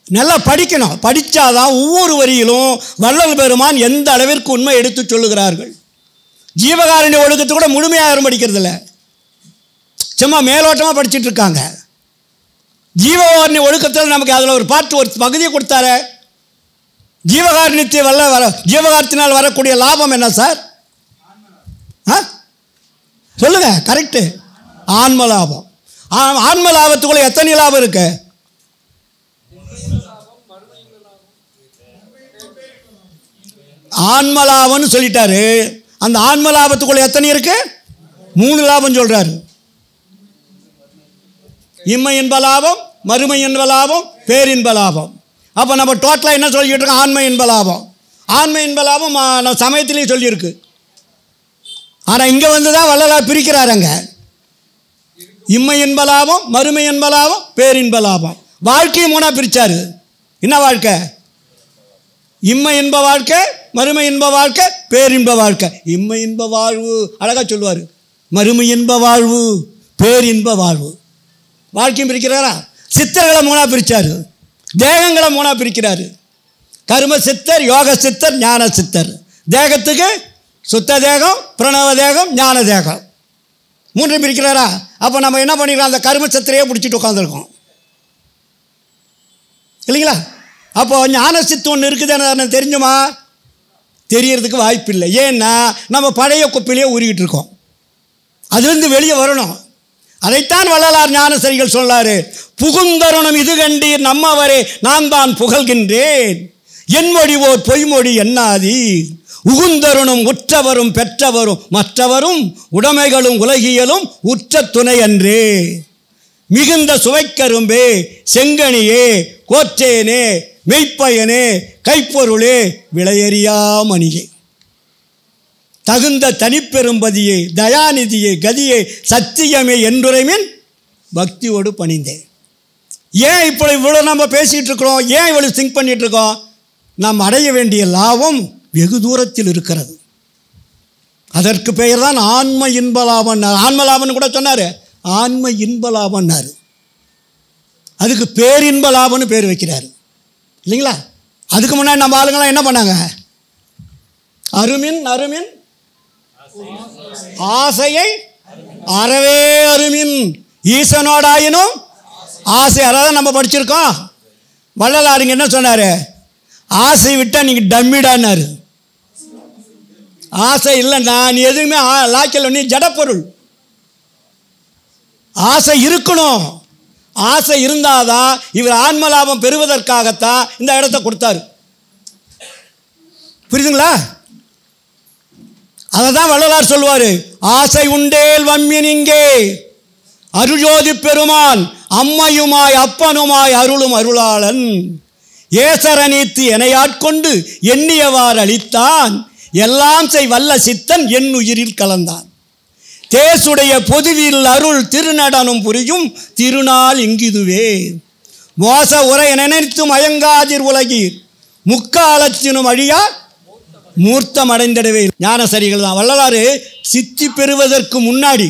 நல்லா படிக்கணும் படித்தாதான் ஒவ்வொரு வரியிலும் வள்ளல் பெருமான் எந்த அளவிற்கு உண்மை எடுத்து சொல்லுகிறார்கள் ஜீவகாருண்ய ஒழுக்கத்தை கூட முழுமையாக யாரும் படிக்கிறதில்ல சும்மா மேலோட்டமாக படிச்சிட்டு இருக்காங்க ஜீவகாருண்ய ஒழுக்கத்தில் நமக்கு அதில் ஒரு பாட்டு ஒரு பகுதியை கொடுத்தாரு ஜீவகாருண்யத்தை வல்ல வர ஜீவகாரத்தினால் வரக்கூடிய லாபம் என்ன சார் ஆ சொல்லுங்க கரெக்டு ஆன்ம லாபம் ஆ- ஆன்ம லாபத்துக்குள்ள எத்தனை லாபம் இருக்கு ஆன்ம லாபம்னு சொல்லிட்டாரு அந்த ஆன்ம லாபத்துக்குள்ள எத்தனை இருக்கு மூணு லாபம் சொல்றாரு இம்மை இன்ப லாபம் மறுமை இன்ப லாபம் பேரின்ப லாபம் அப்போ நம்ம டோட்டலாக என்ன சொல்லிக்கிட்டு இருக்கோம் ஆன்மை இன்ப லாபம் ஆன்மை இன்ப லாபம் ஆ, நம்ம சமயத்திலேயே சொல்லியிருக்கு ஆனால் இங்கே வந்து தான் வள்ளலார் பிரிக்கிறாருங்க இம்மை இன்ப லாபம் மறுமை இன்ப லாபம் பேரின்ப லாபம் வாழ்க்கையை மூணாக பிரித்தார் என்ன வாழ்க்கை இம்மை இன்ப வாழ்க்கை மறுமை இன்ப வாழ்க்கை பேரின்ப வாழ்க்கை இம்மை இன்ப வாழ்வு அழகாக சொல்லுவார் மறுமை இன்ப வாழ்வு பேரின்ப வாழ்வு வாழ்க்கையும் பிரிக்கிறாரா சித்தர்களை மூணாக பிரித்தார் தேகங்களை மூணாக பிரிக்கிறாரு கர்ம சித்தர் யோக சித்தர் ஞான சித்தர் தேகத்துக்கு சுத்த தேகம் பிரணவ தேகம் ஞான தேகம் மூன்றையும் பிரிக்கிறாரா அப்போ நம்ம என்ன பண்ணிக்கிறோம் அந்த கர்ம சித்தரையே பிடிச்சிட்டு உட்காந்துருக்கோம் இல்லைங்களா அப்போ ஞான சித்து ஒன்று இருக்குதுன்னு தெரிஞ்சுமா தெரியறதுக்கு வாய்ப்பு இல்லை ஏன்னா நம்ம பழைய குப்பையிலே உருகிட்டு இருக்கோம் அதுலேருந்து வெளியே வரணும் அதைத்தான் வள்ளலார் ஞானசரிகள் சொல்லாரு புகுந்தருணம் இது கண்டீர் நம்மவரே நான் தான் புகழ்கின்றேன் என் மொழிவோர் பொய்மொழி என்னாதி உகுந்தருணும் உற்றவரும் பெற்றவரும் மற்றவரும் உடைமைகளும் உலகியலும் உற்ற துணை அன்றே மிகுந்த சுவைக்கரும்பே செங்கனியே கோற்றேனே மெய்ப்பயனே கைப்பொருளே விளையறியா மணியே தகுந்த தனிப்பெரும்பதியே தயாநிதியே கதியே சத்தியமே என்றுரைமின் பக்தியோடு பணிந்தேன் ஏன் இப்போ இவ்வளோ நம்ம பேசிகிட்டு இருக்கிறோம் ஏன் இவ்வளோ திங்க் பண்ணிட்டு இருக்கோம் நாம் அடைய வேண்டிய லாபம் வெகு தூரத்தில் இருக்கிறது அதற்கு பெயர் தான் ஆன்ம இன்ப லாபம்னார் ஆன்ம லாபம்னு கூட சொன்னார் ஆன்ம இன்ப லாபம்னாரு அதுக்கு பேரின்ப லாபம்னு பேர் வைக்கிறாரு இல்லைங்களா அதுக்கு முன்னாடி நம்ம ஆளுங்களாம் என்ன பண்ணாங்க அருமின் அருமின் ஆசையை அறவே அருமின் ஈசனோடாயினும் ஆசை அதான் நம்ம படிச்சிருக்கோம் வள்ளலாருங்க என்ன சொன்னார் ஆசை விட்டால் நீங்கள் டம்மிடான்னாரு ஆசை இல்லைண்ணா நீ எதுவுமே ஆ- லாய்க்கல நீ ஜடப்பொருள் ஆசை இருக்கணும் ஆசை இருந்தாதான் இவர் ஆன்ம லாபம் பெறுவதற்காகத்தான் இந்த இடத்த கொடுத்தாரு புரியுதுங்களா அதை தான் வள்ளலார் சொல்லுவார் ஆசை உண்டேல் வம்மின் இங்கே அருஜோதி பெருமான் அம்மையுமாய் அப்பனுமாய் அருளும் அருளாளன் ஏசரநீத்து எனையாட்கொண்டு எண்ணியவாறு அளித்தான் எல்லாம் செய் வல்ல சித்தன் என் உயிரில் கலந்தான் தேசுடைய பொதுவில் அருள் திருநடனம் புரியும் திருநாள் இங்கிதுவே மோச உரை நினைத்து மயங்காதிர் உலகீர் முக்காலத்தினும் அழியா மூர்த்தம் அடைந்திடவே ஞானசரிகள் தான் வள்ளலாறு சித்தி பெறுவதற்கு முன்னாடி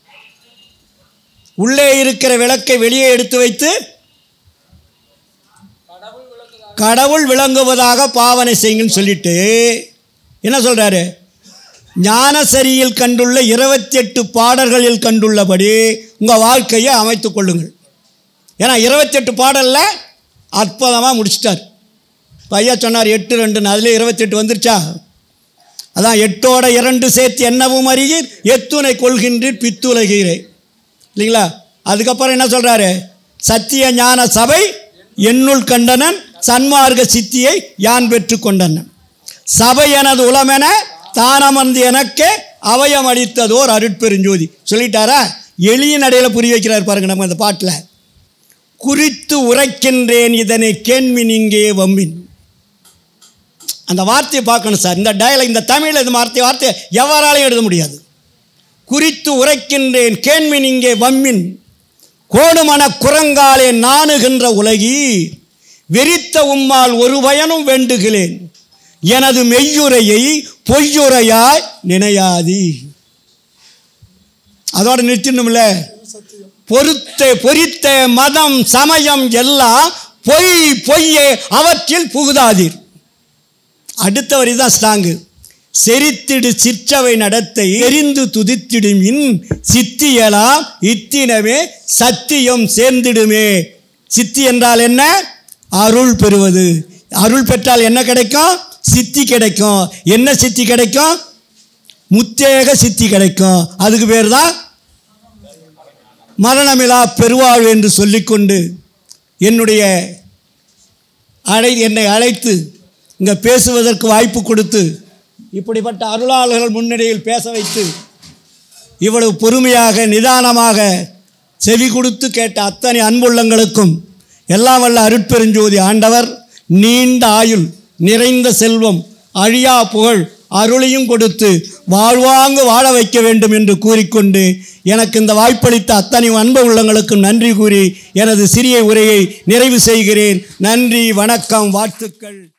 உள்ளே இருக்கிற விளக்கை வெளியே எடுத்து வைத்து கடவுள் விளங்குவதாக பாவனை செய்யுங்கன்னு சொல்லிட்டு என்ன சொல்றாரு ஞானசரியில் கண்டுள்ள இருபத்தி எட்டு பாடல்களில் கண்டுள்ளபடி உங்கள் வாழ்க்கையை அமைத்துக் கொள்ளுங்கள் ஏன்னா இருபத்தெட்டு பாடலில் அற்புதமாக முடிச்சிட்டார் பையா சொன்னார் எட்டு ரெண்டுன்னு அதில் இருபத்தெட்டு வந்துருச்சா அதான் எட்டோட இரண்டு சேர்த்து என்னவும் அறியீர் எத்துணை கொள்கின்றீர் பித்துலகிறே இல்லைங்களா அதுக்கப்புறம் என்ன சொல்கிறாரு சத்திய ஞான சபை என்னுள் கண்டனன் சன்மார்க்க சித்தியை யான் பெற்று கொண்டனன் சபை எனது உளமென தானமர்ந்து எனக்கே அவயம் அளித்ததோர் அருட்பெருஞ்சோதி சொல்லிட்டாரா எளிய நடையில் புரிய வைக்கிறார் பாருங்க நம்ம இந்த பாட்டில் குறித்து உரைக்கின்றேன் இதனை கேண்மின் இங்கே வம்மின் அந்த வார்த்தையை பார்க்கணும் சார் இந்த டயலாக் இந்த தமிழில் இந்த வார்த்தை வார்த்தையை எவராலையும் எழுத முடியாது குறித்து உரைக்கின்றேன் கேண்மின் இங்கே வம்மின் கோடுமன குரங்காலே நாணுகின்ற உலகி வெறித்த உம்மால் ஒரு பயனும் வேண்டுகிறேன் எனது மெய்யுரையை பொய்யுரையாய் நினையாதி அதோட நிறுத்திடணும்ல பொறுத்த பொறித்த மதம் சமயம் எல்லாம் பொய் பொய்யே அவற்றில் புகுதாதீர் அடுத்த வரி தான் ஸ்ட்ராங்கு செரித்திடு சிற்றவை நடத்தை எரிந்து துதித்திடும் இன் சித்தியலாம் இத்தினமே சத்தியம் சேர்ந்திடுமே சித்தி என்றால் என்ன அருள் பெறுவது அருள் பெற்றால் என்ன கிடைக்கும் சித்தி கிடைக்கும் என்ன சித்தி கிடைக்கும் முத்தேக சித்தி கிடைக்கும் அதுக்கு பேர் தான் மரணமிலா பெருவாழ்வு என்று சொல்லிக்கொண்டு என்னுடைய அழை என்னை அழைத்து இங்கே பேசுவதற்கு வாய்ப்பு கொடுத்து இப்படிப்பட்ட அருளாளர்கள் முன்னிலையில் பேச வைத்து இவ்வளவு பொறுமையாக நிதானமாக செவி கொடுத்து கேட்ட அத்தனை அன்புள்ளங்களுக்கும் எல்லாம் வல்ல அருட்பெருஞ்சோதி ஆண்டவர் நீண்ட ஆயுள் நிறைந்த செல்வம் அழியா புகழ் அருளையும் கொடுத்து வாழ்வாங்கு வாழ வைக்க வேண்டும் என்று கூறிக்கொண்டு எனக்கு இந்த வாய்ப்பளித்த அத்தனை அன்பு உள்ளங்களுக்கும் நன்றி கூறி எனது சிறிய உரையை நிறைவு செய்கிறேன் நன்றி வணக்கம் வாழ்த்துக்கள்